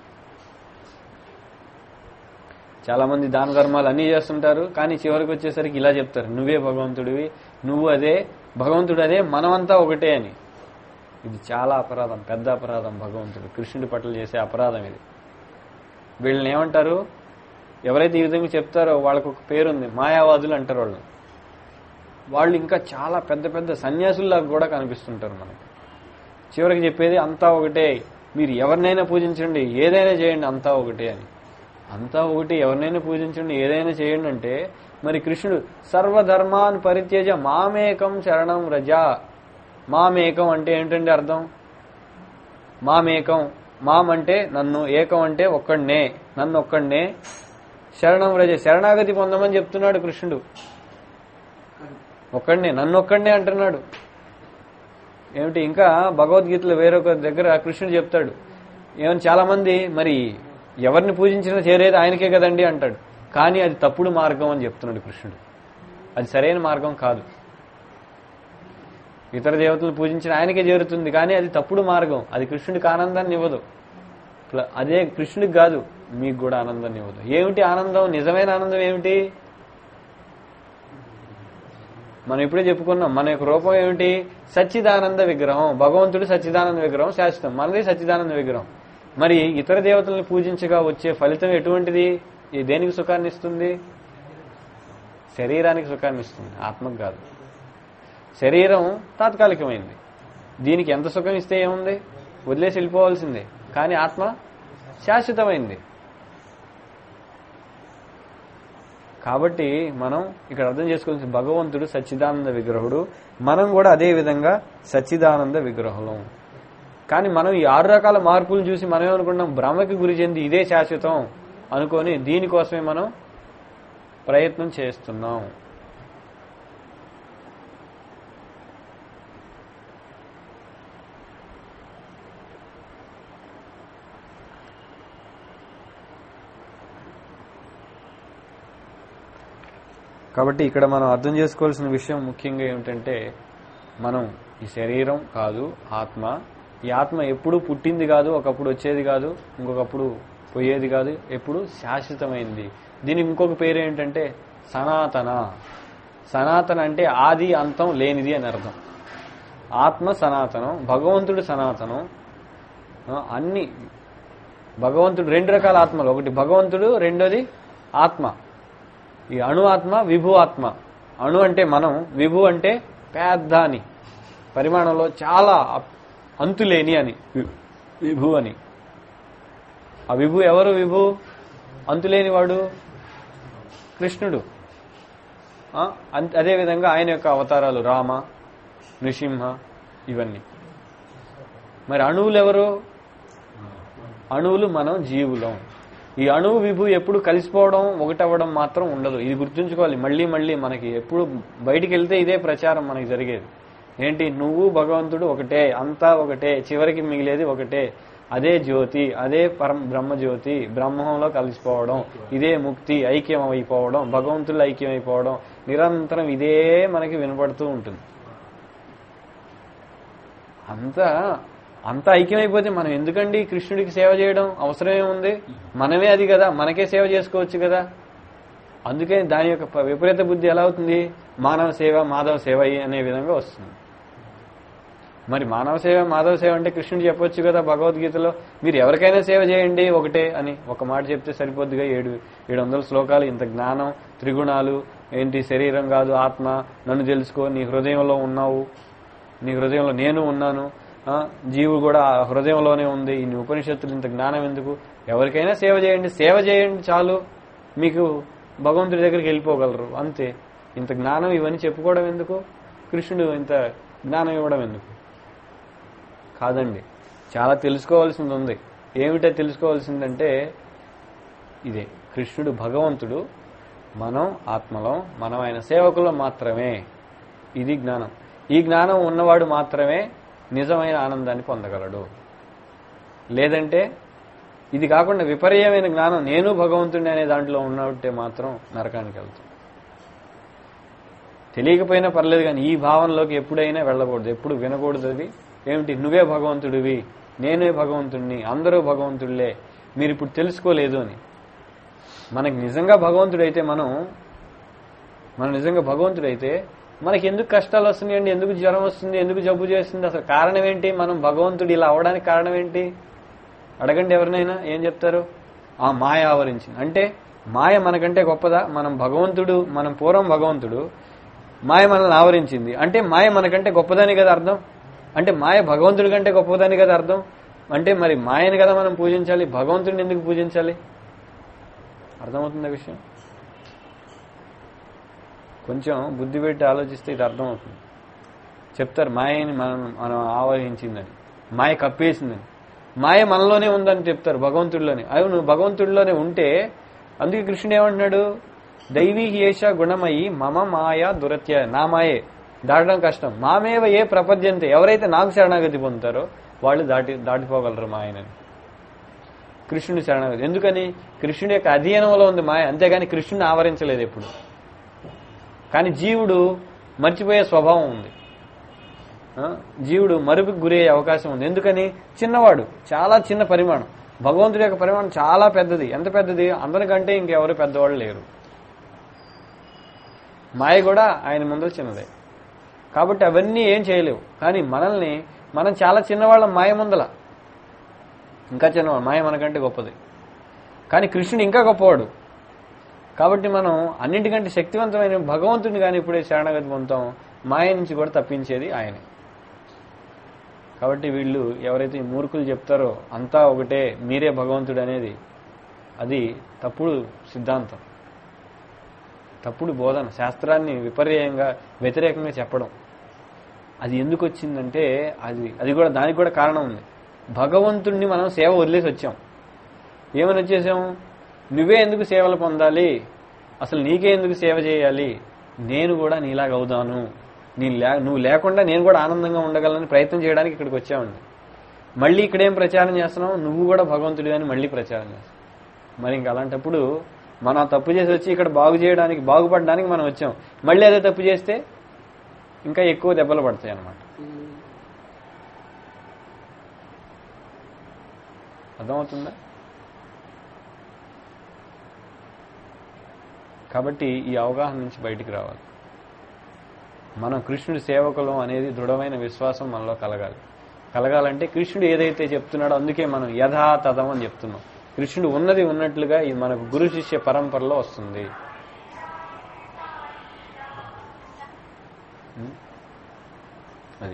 S1: చాలా మంది దాన ధర్మాలు అన్నీ చేస్తుంటారు కానీ చివరికి వచ్చేసరికి ఇలా చెప్తారు నువ్వే భగవంతుడివి నువ్వు అదే భగవంతుడు అదే మనమంతా ఒకటే అని ఇది చాలా అపరాధం పెద్ద అపరాధం భగవంతుడు కృష్ణుడి పట్ల చేసే అపరాధం ఇది వీళ్ళని ఏమంటారు ఎవరైతే ఈ విధంగా చెప్తారో వాళ్ళకు ఒక పేరుంది మాయావాదులు అంటారు వాళ్ళు వాళ్ళు ఇంకా చాలా పెద్ద పెద్ద సన్యాసుల్లాగా కూడా కనిపిస్తుంటారు మనకి చివరికి చెప్పేది అంతా ఒకటే మీరు ఎవరినైనా పూజించండి ఏదైనా చేయండి అంతా ఒకటే అని అంతా ఒకటి ఎవరినైనా పూజించండి ఏదైనా చేయండి అంటే మరి కృష్ణుడు సర్వధర్మాన్ పరిత్యజ మామేకం శరణం రజ మామేకం అంటే ఏంటండి అర్థం మామేకం మాం అంటే నన్ను ఏకం అంటే ఒక్కడినే నన్ను ఒక్కడినే శరణం రజ శరణాగతి పొందమని చెప్తున్నాడు కృష్ణుడు ఒక్కడినే నన్ను ఒక్కడినే అంటున్నాడు ఏమిటి ఇంకా భగవద్గీతలో వేరొక దగ్గర కృష్ణుడు చెప్తాడు ఏమని చాలా మంది మరి ఎవరిని పూజించినా చేరేది ఆయనకే కదండి అంటాడు కానీ అది తప్పుడు మార్గం అని చెప్తున్నాడు కృష్ణుడు అది సరైన మార్గం కాదు ఇతర దేవతలను పూజించిన ఆయనకే చేరుతుంది కానీ అది తప్పుడు మార్గం అది కృష్ణుడికి ఆనందాన్ని ఇవ్వదు ప్ల- అదే కృష్ణుడికి కాదు మీకు కూడా ఆనందాన్ని ఇవ్వదు ఏమిటి ఆనందం నిజమైన ఆనందం ఏమిటి మనం ఇప్పుడే చెప్పుకున్నాం మన యొక్క రూపం ఏమిటి సచ్చిదానంద విగ్రహం భగవంతుడు సచ్చిదానంద విగ్రహం శాశ్వతం మనది సచ్చిదానంద విగ్రహం మరి ఇతర దేవతలను పూజించగా వచ్చే ఫలితం ఎటువంటిది ఈ దేనికి సుఖాన్ని ఇస్తుంది శరీరానికి సుఖాన్ని ఇస్తుంది ఆత్మకు కాదు శరీరం తాత్కాలికమైంది దీనికి ఎంత సుఖం ఇస్తే ఏముంది వదిలేసి వెళ్ళిపోవాల్సిందే కానీ ఆత్మ శాశ్వతమైంది కాబట్టి మనం ఇక్కడ అర్థం చేసుకోవాల్సిన భగవంతుడు సచ్చిదానంద విగ్రహుడు మనం కూడా అదే విధంగా సచ్చిదానంద విగ్రహం కానీ మనం ఈ ఆరు రకాల మార్పులు చూసి మనం ఏమనుకుంటాం భ్రమకి గురి చెంది ఇదే శాశ్వతం అనుకొని దీనికోసమే మనం ప్రయత్నం చేస్తున్నాం కాబట్టి ఇక్కడ మనం అర్థం చేసుకోవాల్సిన విషయం ముఖ్యంగా ఏమిటంటే మనం ఈ శరీరం కాదు ఆత్మ ఈ ఆత్మ ఎప్పుడు పుట్టింది కాదు ఒకప్పుడు వచ్చేది కాదు ఇంకొకప్పుడు పోయేది కాదు ఎప్పుడు శాశ్వతమైంది దీనికి ఇంకొక పేరు ఏంటంటే సనాతన సనాతన అంటే ఆది అంతం లేనిది అని అర్థం ఆత్మ సనాతనం భగవంతుడు సనాతనం ఆ, అన్ని భగవంతుడు రెండు రకాల ఆత్మలు ఒకటి భగవంతుడు రెండోది ఆత్మ ఈ అణు ఆత్మ విభు ఆత్మ అణు అంటే మనం విభు అంటే పెద్ద అని పరిమాణంలో చాలా అంతులేని అని వి- విభు అని ఆ విభు ఎవరు విభు అంతులేని వాడు కృష్ణుడు ఆ, అంత- అదేవిధంగా ఆయన యొక్క అవతారాలు రామ నృసింహ ఇవన్నీ మరి అణువులు ఎవరు అణువులు మనం జీవులం ఈ అణువు విభు ఎప్పుడు కలిసిపోవడం ఒకటవ్వడం మాత్రం ఉండదు ఇది గుర్తుంచుకోవాలి మళ్ళీ మళ్ళీ మనకి ఎప్పుడు బయటికి వెళ్తే ఇదే ప్రచారం మనకి జరిగేది ఏంటి నువ్వు భగవంతుడు ఒకటే అంతా ఒకటే చివరికి మిగిలేది ఒకటే అదే జ్యోతి అదే పరం బ్రహ్మ జ్యోతి బ్రహ్మంలో కలిసిపోవడం ఇదే ముక్తి ఐక్యం అయిపోవడం భగవంతుడు ఐక్యం అయిపోవడం నిరంతరం ఇదే మనకి వినపడుతూ ఉంటుంది అంతా అంత ఐక్యమైపోతే మనం ఎందుకండి కృష్ణుడికి సేవ చేయడం అవసరం ఏముంది మనమే అది కదా మనకే సేవ చేసుకోవచ్చు కదా అందుకే దాని యొక్క ప- విపరీత బుద్ధి ఎలా అవుతుంది మానవ సేవ మాధవ సేవ అనే విధంగా వస్తుంది మరి మానవ సేవ మాధవ సేవ అంటే కృష్ణుడు చెప్పొచ్చు కదా భగవద్గీతలో మీరు ఎవరికైనా సేవ చేయండి ఒకటే అని ఒక మాట చెప్తే సరిపోద్దిగా ఏడు ఏడు వందల శ్లోకాలు ఇంత జ్ఞానం త్రిగుణాలు ఏంటి శరీరం కాదు ఆత్మ నన్ను తెలుసుకో నీ హృదయంలో ఉన్నావు నీ హృదయంలో నేను ఉన్నాను ఆ, జీవు కూడా ఆ హృదయంలోనే ఉంది ఈ ఉపనిషత్తులు ఇంత జ్ఞానం ఎందుకు ఎవరికైనా సేవ చేయండి సేవ చేయండి చాలు మీకు భగవంతుడి దగ్గరికి వెళ్ళిపోగలరు అంతే ఇంత జ్ఞానం ఇవన్నీ చెప్పుకోవడం ఎందుకు కృష్ణుడు ఇంత జ్ఞానం ఇవ్వడం ఎందుకు కాదండి చాలా తెలుసుకోవాల్సింది ఉంది ఏమిటో తెలుసుకోవాల్సిందంటే ఇదే కృష్ణుడు భగవంతుడు మనం ఆత్మలో మనం ఆయన సేవకులు మాత్రమే ఇది జ్ఞానం ఈ జ్ఞానం ఉన్నవాడు మాత్రమే నిజమైన ఆనందాన్ని పొందగలడు లేదంటే ఇది కాకుండా విపర్యమైన జ్ఞానం నేను భగవంతుడిని అనే దాంట్లో ఉన్నట్టే మాత్రం నరకానికి వెళ్తాం తెలియకపోయినా పర్లేదు కానీ ఈ భావనలోకి ఎప్పుడైనా వెళ్ళకూడదు ఎప్పుడు వినకూడదు అది ఏమిటి నువ్వే భగవంతుడివి నేనే భగవంతుడిని అందరూ భగవంతుడిలే మీరు ఇప్పుడు తెలుసుకోలేదు అని మనకి నిజంగా భగవంతుడైతే మనం మనం నిజంగా భగవంతుడైతే మనకి ఎందుకు కష్టాలు వస్తున్నాయండి ఎందుకు జ్వరం వస్తుంది ఎందుకు జబ్బు చేస్తుంది అసలు కారణం ఏంటి మనం భగవంతుడు ఇలా అవ్వడానికి కారణం ఏంటి అడగండి ఎవరినైనా ఏం చెప్తారు ఆ మాయ ఆవరించింది అంటే మాయ మనకంటే గొప్పదా మనం భగవంతుడు మనం పూర్వం భగవంతుడు మాయ మనల్ని ఆవరించింది అంటే మాయ మనకంటే గొప్పదని కదా అర్థం అంటే మాయ భగవంతుడి కంటే గొప్పదని కదా అర్థం అంటే మరి మాయని కదా మనం పూజించాలి భగవంతుడిని ఎందుకు పూజించాలి అర్థమవుతుందా విషయం కొంచెం బుద్ధి పెట్టి ఆలోచిస్తే ఇది అర్థమవుతుంది చెప్తారు మాయని మనం మనం ఆవహించిందని మాయ కప్పేసిందని మాయ మనలోనే ఉందని చెప్తారు భగవంతుడిలోనే అవి నువ్వు భగవంతుడిలోనే ఉంటే అందుకే కృష్ణుడు ఏమంటున్నాడు దైవీ ఏష గుణమయి మమ మాయ దురత్య నా మాయే దాటడం కష్టం మామేవ ఏ ప్రపద్యంతే ఎవరైతే నాకు శరణాగతి పొందుతారో వాళ్ళు దాటి దాటిపోగలరు మాయనని కృష్ణుడి శరణాగతి ఎందుకని కృష్ణుడి యొక్క అధీనంలో ఉంది మాయ అంతేగాని కృష్ణుని ఆవరించలేదు ఎప్పుడు కానీ జీవుడు మర్చిపోయే స్వభావం ఉంది ఆ? జీవుడు మరుపుకి గురయ్యే అవకాశం ఉంది ఎందుకని చిన్నవాడు చాలా చిన్న పరిమాణం భగవంతుడి యొక్క పరిమాణం చాలా పెద్దది ఎంత పెద్దది అందరికంటే ఇంకెవరు పెద్దవాళ్ళు లేరు మాయ కూడా ఆయన ముందర చిన్నదే కాబట్టి అవన్నీ ఏం చేయలేవు కానీ మనల్ని మనం చాలా చిన్నవాళ్ళం మాయ ముందల ఇంకా చిన్నవాడు మాయ మనకంటే గొప్పది కానీ కృష్ణుడు ఇంకా గొప్పవాడు కాబట్టి మనం అన్నింటికంటే శక్తివంతమైన భగవంతుడిని కానీ ఇప్పుడే శరణాగతి పొందుతాం మాయ నుంచి కూడా తప్పించేది ఆయనే కాబట్టి వీళ్ళు ఎవరైతే ఈ మూర్ఖులు చెప్తారో అంతా ఒకటే మీరే భగవంతుడు అనేది అది తప్పుడు సిద్ధాంతం తప్పుడు బోధన శాస్త్రాన్ని విపర్యంగా వ్యతిరేకంగా చెప్పడం అది ఎందుకు వచ్చిందంటే అది అది కూడా దానికి కూడా కారణం ఉంది భగవంతుణ్ణి మనం సేవ వదిలేసి వచ్చాం ఏమని వచ్చేసాం నువ్వే ఎందుకు సేవలు పొందాలి అసలు నీకే ఎందుకు సేవ చేయాలి నేను కూడా నీలాగా అవుదాను నీ లే నువ్వు లేకుండా నేను కూడా ఆనందంగా ఉండగలని ప్రయత్నం చేయడానికి ఇక్కడికి వచ్చామండి మళ్ళీ ఇక్కడేం ప్రచారం చేస్తున్నావు నువ్వు కూడా భగవంతుడి అని మళ్ళీ ప్రచారం చేస్తావు మరి ఇంక అలాంటప్పుడు మనం ఆ తప్పు చేసి వచ్చి ఇక్కడ బాగు చేయడానికి బాగుపడడానికి మనం వచ్చాం మళ్ళీ అదే తప్పు చేస్తే ఇంకా ఎక్కువ దెబ్బలు పడతాయి అన్నమాట అర్థమవుతుందా కాబట్టి ఈ అవగాహన నుంచి బయటికి రావాలి మనం కృష్ణుడి సేవకులం అనేది దృఢమైన విశ్వాసం మనలో కలగాలి కలగాలంటే కృష్ణుడు ఏదైతే చెప్తున్నాడో అందుకే మనం యథాతథం అని చెప్తున్నాం కృష్ణుడు ఉన్నది ఉన్నట్లుగా ఇది మనకు గురు శిష్య పరంపరలో వస్తుంది ఉం? అది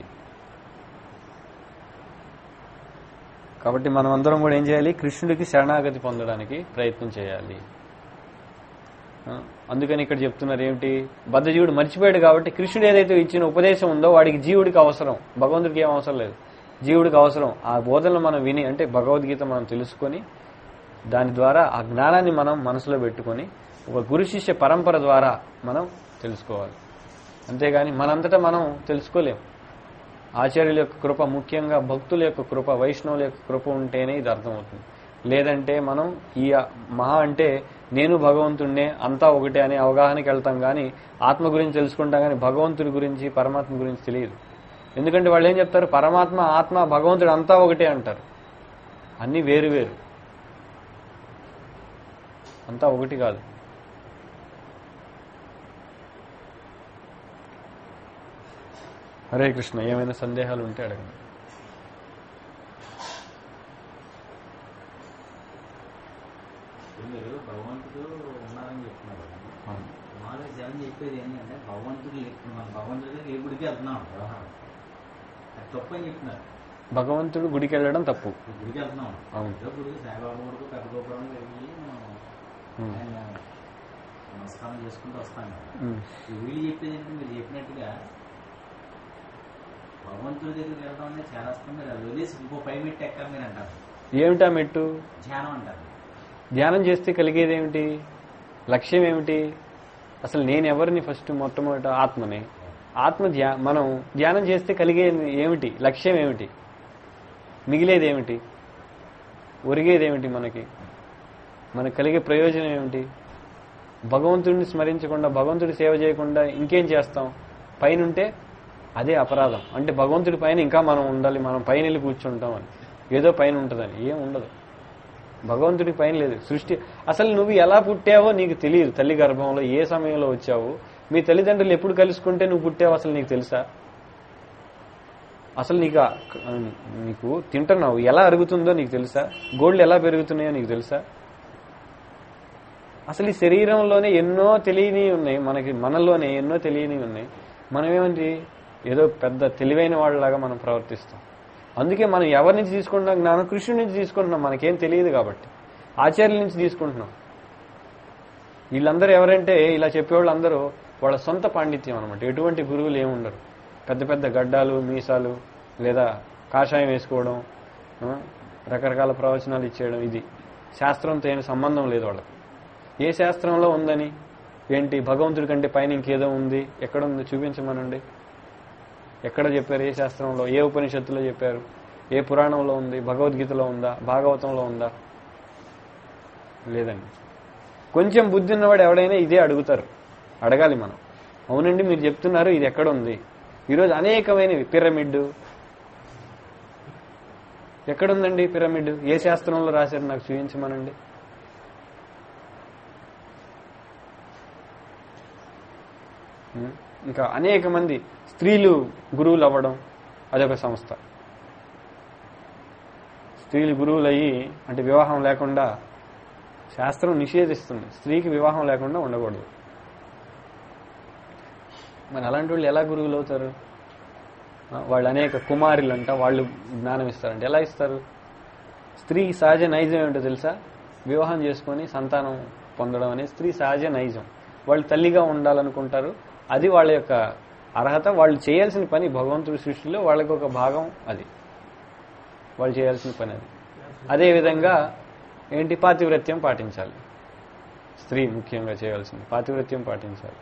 S1: కాబట్టి మనం అందరం కూడా ఏం చేయాలి కృష్ణుడికి శరణాగతి పొందడానికి ప్రయత్నం చేయాలి ఆ, అందుకని ఇక్కడ చెప్తున్నారు ఏమిటి బద్ధజీవుడు మర్చిపోయాడు కాబట్టి కృష్ణుడు ఏదైతే ఇచ్చిన ఉపదేశం ఉందో వాడికి జీవుడికి అవసరం భగవంతుడికి ఏం అవసరం లేదు జీవుడికి అవసరం ఆ బోధనలు మనం విని అంటే భగవద్గీత మనం తెలుసుకొని దాని ద్వారా ఆ జ్ఞానాన్ని మనం మనసులో పెట్టుకొని ఒక గురు శిష్య పరంపర ద్వారా మనం తెలుసుకోవాలి అంతేగాని మనంతటా మనం తెలుసుకోలేం ఆచార్యుల యొక్క కృప ముఖ్యంగా భక్తుల యొక్క కృప వైష్ణవుల యొక్క కృప ఉంటేనే ఇది అర్థమవుతుంది లేదంటే మనం ఈ మహా అంటే నేను భగవంతుడినే అంతా ఒకటే అనే అవగాహనకి వెళ్తాం కానీ ఆత్మ గురించి తెలుసుకుంటాం కానీ భగవంతుడి గురించి పరమాత్మ గురించి తెలియదు ఎందుకంటే వాళ్ళు ఏం చెప్తారు పరమాత్మ ఆత్మ భగవంతుడు అంతా ఒకటే అంటారు అన్నీ వేరు వేరు అంతా ఒకటి కాదు హరే కృష్ణ ఏమైనా సందేహాలు ఉంటే అడగండి
S2: ఇప్పుడు మీరు భగవంతుడు ఉన్నారని చెప్తున్నారు కదా.
S1: అవును.
S2: మామూలుగా జనం చెప్పేది ఏంటంటే భగవంతుడు లే- ఇప్పుడు మనం భగవంతుడి దగ్గర ఏ గుడికి వెళ్తున్నాం వ్యవహారం అది తప్పు అని చెప్తున్నారు
S1: భగవంతుడు గుడికి వెళ్ళడం తప్పు
S2: ఇప్పుడు గుడికి వెళ్తున్నాం
S1: అవును.
S2: ఏదో గుడికి సాయిబాబా గుడికి పెద్ద గోపురం వెళ్ళి మనం
S1: ఉం.
S2: ఆయన నమస్కారం చేసుకుంటూ వస్తాం కదా
S1: ఉం.
S2: ఈ వీళ్ళు చెప్పేది ఏంటంటే మీరు చెప్పినట్టుగా భగవంతుడి దగ్గరికి వెళ్ళడం అనేది చాలా ఇష్టం మీరు అది వదిలేసి ఇంకో పై మెట్టు ఎక్కాలి మీరు అంటారు
S1: ఏమిటా మెట్టు
S2: ధ్యానం అంటారు
S1: ధ్యానం చేస్తే కలిగేది ఏమిటి లక్ష్యం ఏమిటి అసలు నేను ఎవరిని ఫస్ట్ మొట్టమొదట ఆత్మని ఆత్మ ధ్యా మనం ధ్యానం చేస్తే కలిగేది ఏమిటి లక్ష్యం ఏమిటి మిగిలేది ఏమిటి ఒరిగేది ఏమిటి మనకి మనకు కలిగే ప్రయోజనం ఏమిటి భగవంతుడిని స్మరించకుండా భగవంతుడి సేవ చేయకుండా ఇంకేం చేస్తాం పైన ఉంటే అదే అపరాధం అంటే భగవంతుడి పైన ఇంకా మనం ఉండాలి మనం పైన వెళ్ళి కూర్చుంటాం అని ఏదో పైన ఉంటుందని ఏం ఉండదు భగవంతుడి పైన లేదు సృష్టి అసలు నువ్వు ఎలా పుట్టావో నీకు తెలియదు తల్లి గర్భంలో ఏ సమయంలో వచ్చావు మీ తల్లిదండ్రులు ఎప్పుడు కలుసుకుంటే నువ్వు పుట్టావు అసలు నీకు తెలుసా అసలు నీకు ఆ- నీకు తింటున్నావు ఎలా అరుగుతుందో నీకు తెలుసా గోల్డ్ ఎలా పెరుగుతున్నాయో నీకు తెలుసా అసలు ఈ శరీరంలోనే ఎన్నో తెలియని ఉన్నాయి మనకి మనలోనే ఎన్నో తెలియని ఉన్నాయి మనం ఏమంటే ఏదో పెద్ద తెలివైన వాళ్ళలాగా మనం ప్రవర్తిస్తాం అందుకే మనం ఎవరి నుంచి తీసుకుంటున్నాం జ్ఞానం కృష్ణుడి నుంచి తీసుకుంటున్నాం మనకేం తెలియదు కాబట్టి ఆచార్యుల నుంచి తీసుకుంటున్నాం వీళ్ళందరూ ఎవరంటే ఇలా చెప్పేవాళ్ళు అందరూ వాళ్ళ సొంత పాండిత్యం అనమాట ఎటువంటి గురువులు ఏముండరు పెద్ద పెద్ద గడ్డాలు మీసాలు లేదా కాషాయం వేసుకోవడం ఆ, రకరకాల ప్రవచనాలు ఇచ్చేయడం ఇది శాస్త్రంతో ఏం సంబంధం లేదు వాళ్ళకి ఏ శాస్త్రంలో ఉందని ఏంటి భగవంతుడి కంటే పైన ఇంకేదో ఉంది ఎక్కడ ఉంది చూపించమనండి ఎక్కడ చెప్పారు ఏ శాస్త్రంలో ఏ ఉపనిషత్తులో చెప్పారు ఏ పురాణంలో ఉంది భగవద్గీతలో ఉందా భాగవతంలో ఉందా లేదండి కొంచెం బుద్ధి ఉన్నవాడు ఎవడైనా ఇదే అడుగుతారు అడగాలి మనం అవునండి మీరు చెప్తున్నారు ఇది ఎక్కడ ఉంది ఈరోజు అనేకమైనవి పిరమిడ్ ఎక్కడుందండి పిరమిడ్ ఏ శాస్త్రంలో రాశారు నాకు చూపించమనండి ఉం? ఇంకా అనేక మంది స్త్రీలు గురువులు అవ్వడం అదొక సంస్థ స్త్రీలు గురువులు అయ్యి అంటే వివాహం లేకుండా శాస్త్రం నిషేధిస్తుంది స్త్రీకి వివాహం లేకుండా ఉండకూడదు మరి అలాంటి వాళ్ళు ఎలా గురువులు అవుతారు ఆ, వాళ్ళు అనేక కుమారులు అంట వాళ్ళు జ్ఞానం ఇస్తారంట ఎలా ఇస్తారు స్త్రీ సహజ నైజం ఏంటో తెలుసా వివాహం చేసుకొని సంతానం పొందడం అనేది స్త్రీ సహజ నైజం వాళ్ళు తల్లిగా ఉండాలనుకుంటారు అది వాళ్ళ యొక్క అర్హత వాళ్ళు చేయాల్సిన పని భగవంతుడి సృష్టిలో వాళ్ళకి ఒక భాగం అది వాళ్ళు చేయాల్సిన పని అది అదేవిధంగా ఏంటి పాతివ్రత్యం పాటించాలి స్త్రీ ముఖ్యంగా చేయాల్సింది పాతివ్రత్యం పాటించాలి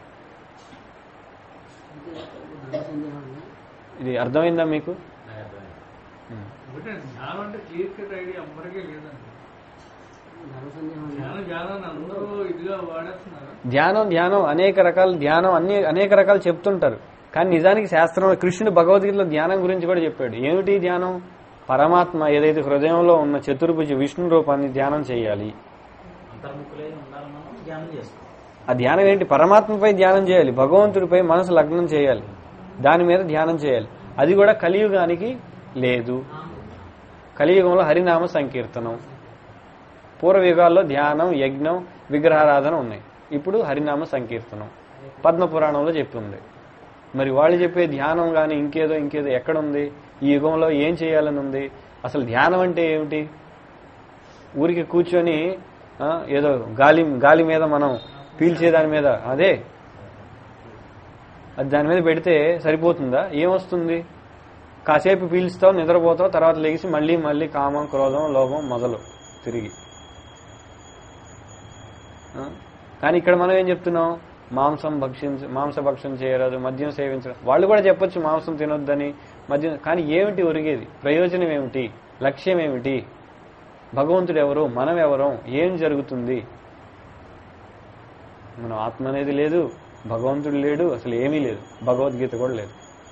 S3: ధన సందేహం ఉంది.
S1: ఇది అర్థమైందా మీకు
S2: నాకు అర్థమైంది.
S1: ఉం.
S4: ఒకటే జ్ఞానం అంటే క్లియర్ కట్ ఐడియా అందరికీ లేదండి
S3: ధన సందేహం ఉంది.
S4: జ్ఞానం జ్ఞానాన్ని అందరూ ఇదిగా వాడేస్తున్నారు
S1: ధ్యానం ధ్యానం అనేక రకాల ధ్యానం అన్ని అనేక రకాలు చెప్తుంటారు కానీ నిజానికి శాస్త్రం కృష్ణుడు భగవద్గీతలో ధ్యానం గురించి కూడా చెప్పాడు ఏమిటి ధ్యానం పరమాత్మ ఏదైతే హృదయంలో ఉన్న చతుర్భుజ విష్ణు రూపాన్ని ధ్యానం చేయాలి
S2: అంతర్ముఖులై ఉండాలి మనం ధ్యానం చేసుకోవాలి
S1: ఆ ధ్యానం ఏంటి పరమాత్మపై ధ్యానం చేయాలి భగవంతుడిపై మనసు లగ్నం చేయాలి దాని మీద ధ్యానం చేయాలి అది కూడా కలియుగానికి లేదు కలియుగంలో హరినామ సంకీర్తనం పూర్వయుగాల్లో ధ్యానం యజ్ఞం విగ్రహారాధన ఉన్నాయి ఇప్పుడు హరినామ సంకీర్తనం పద్మ పురాణంలో చెప్పి ఉంది మరి వాళ్ళు చెప్పే ధ్యానం కానీ ఇంకేదో ఇంకేదో ఎక్కడుంది ఈ యుగంలో ఏం చేయాలని ఉంది అసలు ధ్యానం అంటే ఏమిటి ఊరికి కూర్చొని ఆ, ఏదో గాలి గాలి మీద మనం పీల్చే దాని మీద అదే అది దాని మీద పెడితే సరిపోతుందా ఏమొస్తుంది కాసేపు పీల్చుతావు నిద్రపోతావు తర్వాత లెగిసి మళ్ళీ మళ్ళీ కామం క్రోధం లోభం మొదలు తిరిగి ఆ? కానీ ఇక్కడ మనం ఏం చెప్తున్నాం మాంసం భక్షించ మాంస భక్షణ చేయరాదు మద్యం సేవించడం వాళ్ళు కూడా చెప్పొచ్చు మాంసం తినొద్దని మద్యం కానీ ఏమిటి ఒరిగేది ప్రయోజనం ఏమిటి లక్ష్యం ఏమిటి భగవంతుడు ఎవరు మనం ఎవరం ఏం జరుగుతుంది మనం ఆత్మ అనేది లేదు భగవంతుడు లేడు అసలు ఏమీ లేదు భగవద్గీత కూడా లేదు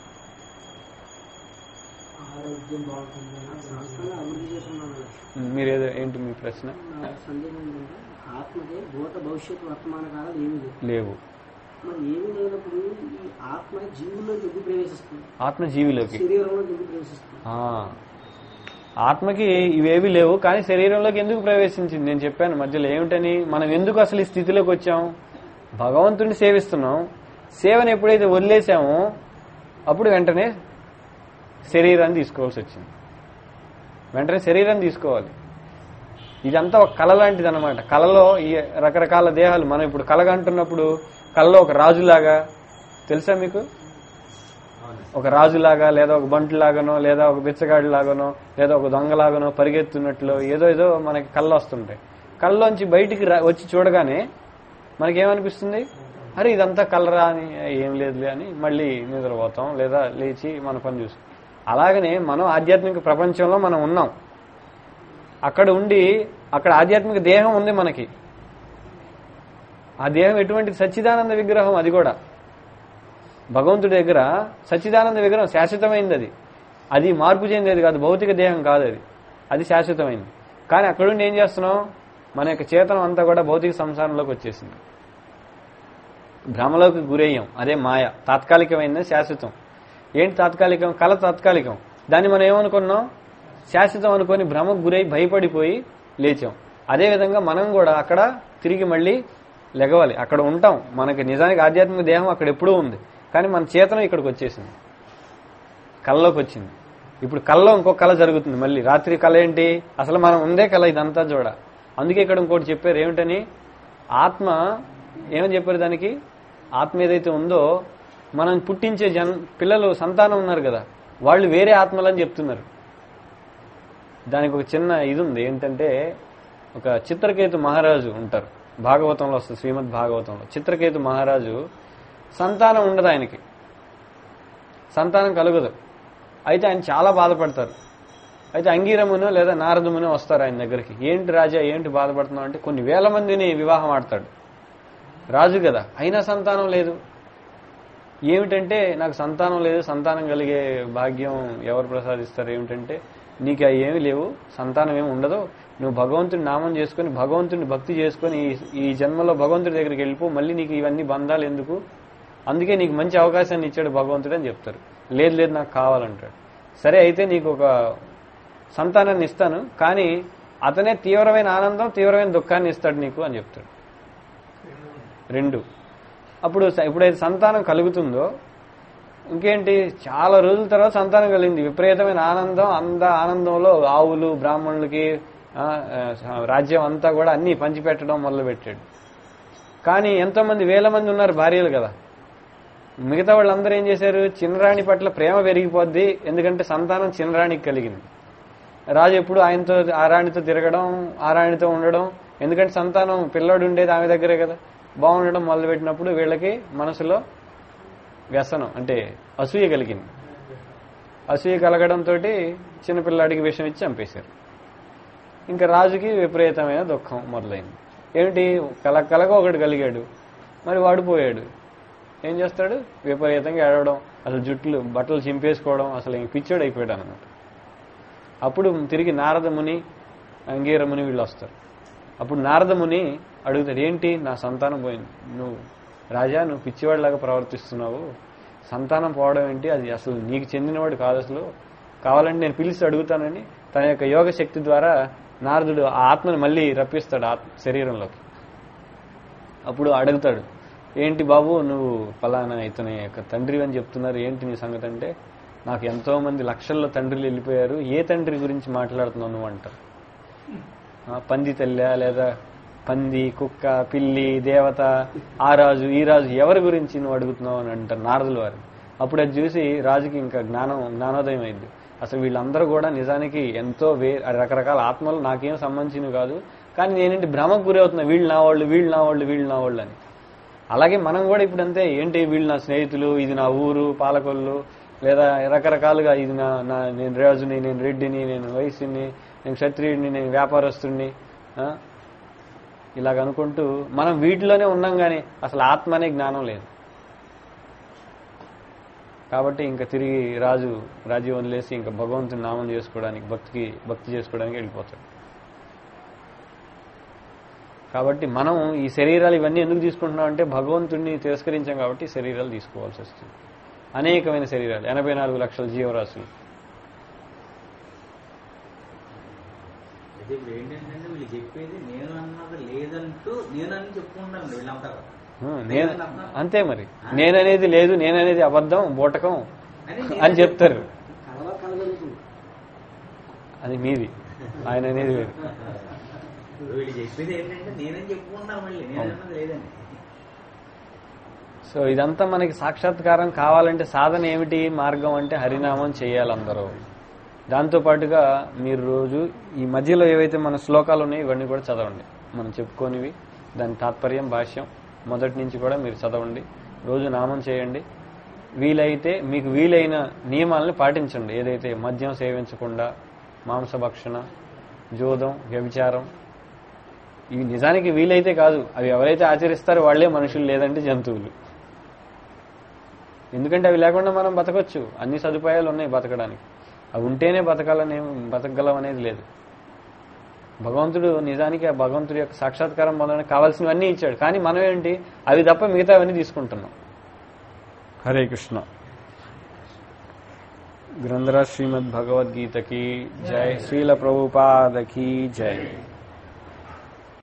S3: ఆరోగ్యం బాగుంటుంది సంస్థను అభివృద్ధి చేస్తున్నాను
S1: మీరేదో ఏంటి మీ ప్రశ్న
S3: నా సందేహం ఏంటంటే ఆత్మకి భూత భవిష్యత్తు వర్తమాన కాలాలు ఏమీ లేవు
S1: లేవు
S3: మరి ఏమీ లేనప్పుడు ఈ ఆత్మ జీవుల్లోకి ఎందుకు ప్రవేశిస్తుంది
S1: ఆత్మ జీవిలోకి
S3: శరీరంలోకి ఎందుకు ప్రవేశిస్తుంది
S1: ఆ. ఆత్మకి ఇవేవి లేవు కానీ శరీరంలోకి ఎందుకు ప్రవేశించింది నేను చెప్పాను మధ్యలో ఏమిటని మనం ఎందుకు అసలు ఈ స్థితిలోకి వచ్చాం భగవంతుడిని సేవిస్తున్నాం సేవను ఎప్పుడైతే వదిలేసామో అప్పుడు వెంటనే శరీరాన్ని తీసుకోవాల్సి వచ్చింది వెంటనే శరీరాన్ని తీసుకోవాలి ఇదంతా ఒక కళ లాంటిది అనమాట కళలో ఈ రకరకాల దేహాలు మనం ఇప్పుడు కలగంటున్నప్పుడు కళలో ఒక రాజులాగా తెలుసా మీకు
S2: అవును
S1: ఒక రాజులాగా లేదా ఒక బంటులాగానో లేదా ఒక బిచ్చగాడి లాగానో లేదా ఒక దొంగలాగానో పరిగెత్తున్నట్లు ఏదో ఏదో మనకి కళ్ళు వస్తుంటాయి కళ్ళలోంచి బయటికి రా- వచ్చి చూడగానే మనకేమనిపిస్తుంది అరే ఇదంతా కలరా అని ఏం లేదులే అని మళ్ళీ నిద్రపోతాం లేదా లేచి మన పని చూస్తాం అలాగనే మనం ఆధ్యాత్మిక ప్రపంచంలో మనం ఉన్నాం అక్కడ ఉండి అక్కడ ఆధ్యాత్మిక దేహం ఉంది మనకి ఆ దేహం ఎటువంటి సచ్చిదానంద విగ్రహం అది కూడా భగవంతుడి దగ్గర సచ్చిదానంద విగ్రహం శాశ్వతమైంది అది అది మార్పు చెందేది కాదు భౌతిక దేహం కాదు అది అది శాశ్వతమైంది కానీ అక్కడుండి ఏం చేస్తున్నాం మన యొక్క చేతనం అంతా కూడా భౌతిక సంసారంలోకి వచ్చేసింది భ్రమలోకి గురయ్యాం అదే మాయ తాత్కాలికమైనది శాశ్వతం ఏంటి తాత్కాలికం కళ తాత్కాలికం దాన్ని మనం ఏమనుకున్నాం శాశ్వతం అనుకొని భ్రమకు గురై భయపడిపోయి లేచాం అదేవిధంగా మనం కూడా అక్కడ తిరిగి మళ్ళీ లెగవాలి అక్కడ ఉంటాం మనకి నిజానికి ఆధ్యాత్మిక దేహం అక్కడ ఎప్పుడూ ఉంది కానీ మన చేతనం ఇక్కడికి వచ్చేసింది కళ్ళలోకి వచ్చింది ఇప్పుడు కళ్ళలో ఇంకో కళ జరుగుతుంది మళ్ళీ రాత్రి కళ ఏంటి అసలు మనం ఉందే కళ ఇదంతా చూడ అందుకే ఇక్కడ ఇంకోటి చెప్పారు ఏమిటని ఆత్మ ఏమని చెప్పారు దానికి ఆత్మ ఏదైతే ఉందో మనం పుట్టించే జన్ పిల్లలు సంతానం ఉన్నారు కదా వాళ్ళు వేరే ఆత్మలని చెప్తున్నారు దానికి ఒక చిన్న ఇది ఉంది ఏంటంటే ఒక చిత్రకేతు మహారాజు ఉంటారు భాగవతంలో వస్తుంది శ్రీమద్ భాగవతంలో చిత్రకేతు మహారాజు సంతానం ఉండదు ఆయనకి సంతానం కలుగదు అయితే ఆయన చాలా బాధపడతారు అయితే అంగీరమును లేదా నారదమును వస్తారు ఆయన దగ్గరికి ఏంటి రాజా ఏంటి బాధపడుతున్నావు అంటే కొన్ని వేల మందిని వివాహం ఆడతాడు రాజు కదా అయినా సంతానం లేదు ఏమిటంటే నాకు సంతానం లేదు సంతానం కలిగే భాగ్యం ఎవరు ప్రసాదిస్తారు ఏమిటంటే నీకు అవి ఏమీ లేవు సంతానం ఏమి ఉండదు నువ్వు భగవంతుని నామం చేసుకుని భగవంతుని భక్తి చేసుకుని ఈ- ఈ జన్మలో భగవంతుడి దగ్గరికి వెళ్ళిపో మళ్ళీ నీకు ఇవన్నీ బంధాలు ఎందుకు అందుకే నీకు మంచి అవకాశాన్ని ఇచ్చాడు భగవంతుడు అని చెప్తారు లేదు లేదు నాకు కావాలంటాడు సరే అయితే నీకు ఒక సంతానాన్ని ఇస్తాను కానీ అతనే తీవ్రమైన ఆనందం తీవ్రమైన దుఃఖాన్ని ఇస్తాడు నీకు అని చెప్తాడు రెండు అప్పుడు స- ఎప్పుడైతే సంతానం కలుగుతుందో ఇంకేంటి చాలా రోజుల తర్వాత సంతానం కలిగింది విపరీతమైన ఆనందం అంద ఆనందంలో ఆవులు బ్రాహ్మణులకి ఆ, ఆ, రాజ్యం అంతా కూడా అన్ని పంచిపెట్టడం మొదలుపెట్టాడు కానీ ఎంతో మంది వేల మంది ఉన్నారు భార్యలు కదా మిగతా వాళ్ళందరూ ఏం చేశారు చిన్నరాణి పట్ల ప్రేమ పెరిగిపోద్ది ఎందుకంటే సంతానం చిన్నరాణికి కలిగింది రాజు ఎప్పుడు ఆయనతో ఆ రాణితో తిరగడం ఆ రాణితో ఉండడం ఎందుకంటే సంతానం పిల్లోడు ఉండేది ఆమె దగ్గరే కదా బాగుండడం మొదలుపెట్టినప్పుడు వీళ్ళకి మనసులో వ్యసనం అంటే అసూయ కలిగింది అసూయ కలగడంతో చిన్నపిల్లాడికి విషం ఇచ్చి చంపేశారు ఇంకా రాజుకి విపరీతమైన దుఃఖం మొదలైంది ఏమిటి కల కలగ ఒకటి కలిగాడు మరి వాడు పోయాడు ఏం చేస్తాడు విపరీతంగా ఏడవడం అసలు జుట్లు బట్టలు చింపేసుకోవడం అసలు ఇంక పిచ్చోడు అయిపోయాడు అనమాట అప్పుడు తిరిగి నారదముని అంగీరముని వీళ్ళు వస్తారు అప్పుడు నారదముని అడుగుతాడు ఏంటి నా సంతానం పోయింది నువ్వు రాజా నువ్వు పిచ్చివాడిలాగా ప్రవర్తిస్తున్నావు సంతానం పోవడం ఏంటి అది అసలు నీకు చెందినవాడు కాదు అసలు కావాలంటే నేను పిలిచి అడుగుతానని తన యొక్క యోగ శక్తి ద్వారా నారదుడు ఆ ఆత్మని మళ్ళీ రప్పిస్తాడు ఆత్మ శరీరంలోకి అప్పుడు అడుగుతాడు ఏంటి బాబు నువ్వు ఫలానా ఇతని యొక్క తండ్రి అని చెప్తున్నారు ఏంటి నీ సంగతి అంటే నాకు ఎంతో మంది లక్షల్లో తండ్రులు వెళ్ళిపోయారు ఏ తండ్రి గురించి మాట్లాడుతున్నావు నువ్వు అంటారు ఆ, పంది తల్లి లేదా పంది కుక్క పిల్లి దేవత ఆ రాజు ఈ రాజు ఎవరి గురించి నువ్వు అడుగుతున్నావు అని అంటారు నారదుల వారు అప్పుడు అది చూసి రాజుకి ఇంకా జ్ఞానం జ్ఞానోదయం అయింది అసలు వీళ్ళందరూ కూడా నిజానికి ఎంతో వే రకరకాల ఆత్మలు నాకేం సంబంధించినవి కాదు కానీ నేనేంటి భ్రమకు గురి అవుతున్నా వీళ్ళు నా వాళ్ళు వీళ్ళు నా వాళ్ళు వీళ్ళు నా వాళ్ళు అని అలాగే మనం కూడా ఇప్పుడు అంతే ఏంటి వీళ్ళు నా స్నేహితులు ఇది నా ఊరు పాలకొల్లు లేదా రకరకాలుగా ఇది నా నా నేను రాజుని నేను రెడ్డిని నేను వైశ్యుని నేను క్షత్రియుడిని నేను వ్యాపారస్తుడిని ఆ? ఇలాగ అనుకుంటూ మనం వీటిలోనే ఉన్నాం కానీ అసలు ఆత్మ అనే జ్ఞానం లేదు కాబట్టి ఇంకా తిరిగి రాజు రాజ్యం వదిలేసి ఇంకా భగవంతుని నామం చేసుకోవడానికి భక్తికి భక్తి చేసుకోవడానికి వెళ్ళిపోతాడు కాబట్టి మనం ఈ శరీరాలు ఇవన్నీ ఎందుకు తీసుకుంటున్నాం అంటే భగవంతుడిని తిరస్కరించాం కాబట్టి ఈ శరీరాలు తీసుకోవాల్సి వస్తుంది అనేకమైన శరీరాలు ఎనభై నాలుగు లక్షల జీవరాశులు
S2: అయితే ఇప్పుడు ఏంటంటే వీళ్ళు చెప్పేది నేను అన్నది లేదంటూ నేను అని చెప్పుకుంటాను వీళ్ళంతా కూడా.
S1: ఆ, నేను అంతే మరి నేననేది లేదు నేననేది అబద్ధం బూటకం అని చెప్తారు
S3: కలవ కలగలుగుతుంది
S1: అది మీది ఆయన అనేది వేరు
S2: ఇప్పుడు వీళ్ళు చెప్పేది ఏంటంటే నేనని చెప్పుకుంటాను మళ్ళీ నేను అన్నది లేదండి
S1: సో ఇదంతా మనకి సాక్షాత్కారం కావాలంటే సాధన ఏమిటి మార్గం అంటే హరినామం చేయాలి అందరూ దాంతో పాటుగా మీరు రోజు ఈ మధ్యలో ఏవైతే మన శ్లోకాలు ఉన్నాయో ఇవన్నీ కూడా చదవండి మనం చెప్పుకోనివి దాని తాత్పర్యం భాష్యం మొదటి నుంచి కూడా మీరు చదవండి రోజు నామం చేయండి వీలైతే మీకు వీలైన నియమాలను పాటించండి ఏదైతే మద్యం సేవించకుండా మాంసభక్షణ జోదం వ్యభిచారం ఇవి నిజానికి వీలైతే కాదు అవి ఎవరైతే ఆచరిస్తారో వాళ్ళే మనుషులు లేదంటే జంతువులు ఎందుకంటే అవి లేకుండా మనం బతకొచ్చు అన్ని సదుపాయాలు ఉన్నాయి బతకడానికి అవి ఉంటేనే బతకాలని బతకగలం అనేది లేదు భగవంతుడు నిజానికి ఆ భగవంతుడి యొక్క సాక్షాత్కారం పొందడానికి కావాల్సినవన్నీ ఇచ్చాడు కానీ మనం ఏంటి అవి తప్ప మిగతావన్నీ తీసుకుంటున్నాం హరే కృష్ణ గ్రంథరాజ్ శ్రీమద్ భగవద్గీతకి జై శ్రీల ప్రభుపాదకి జై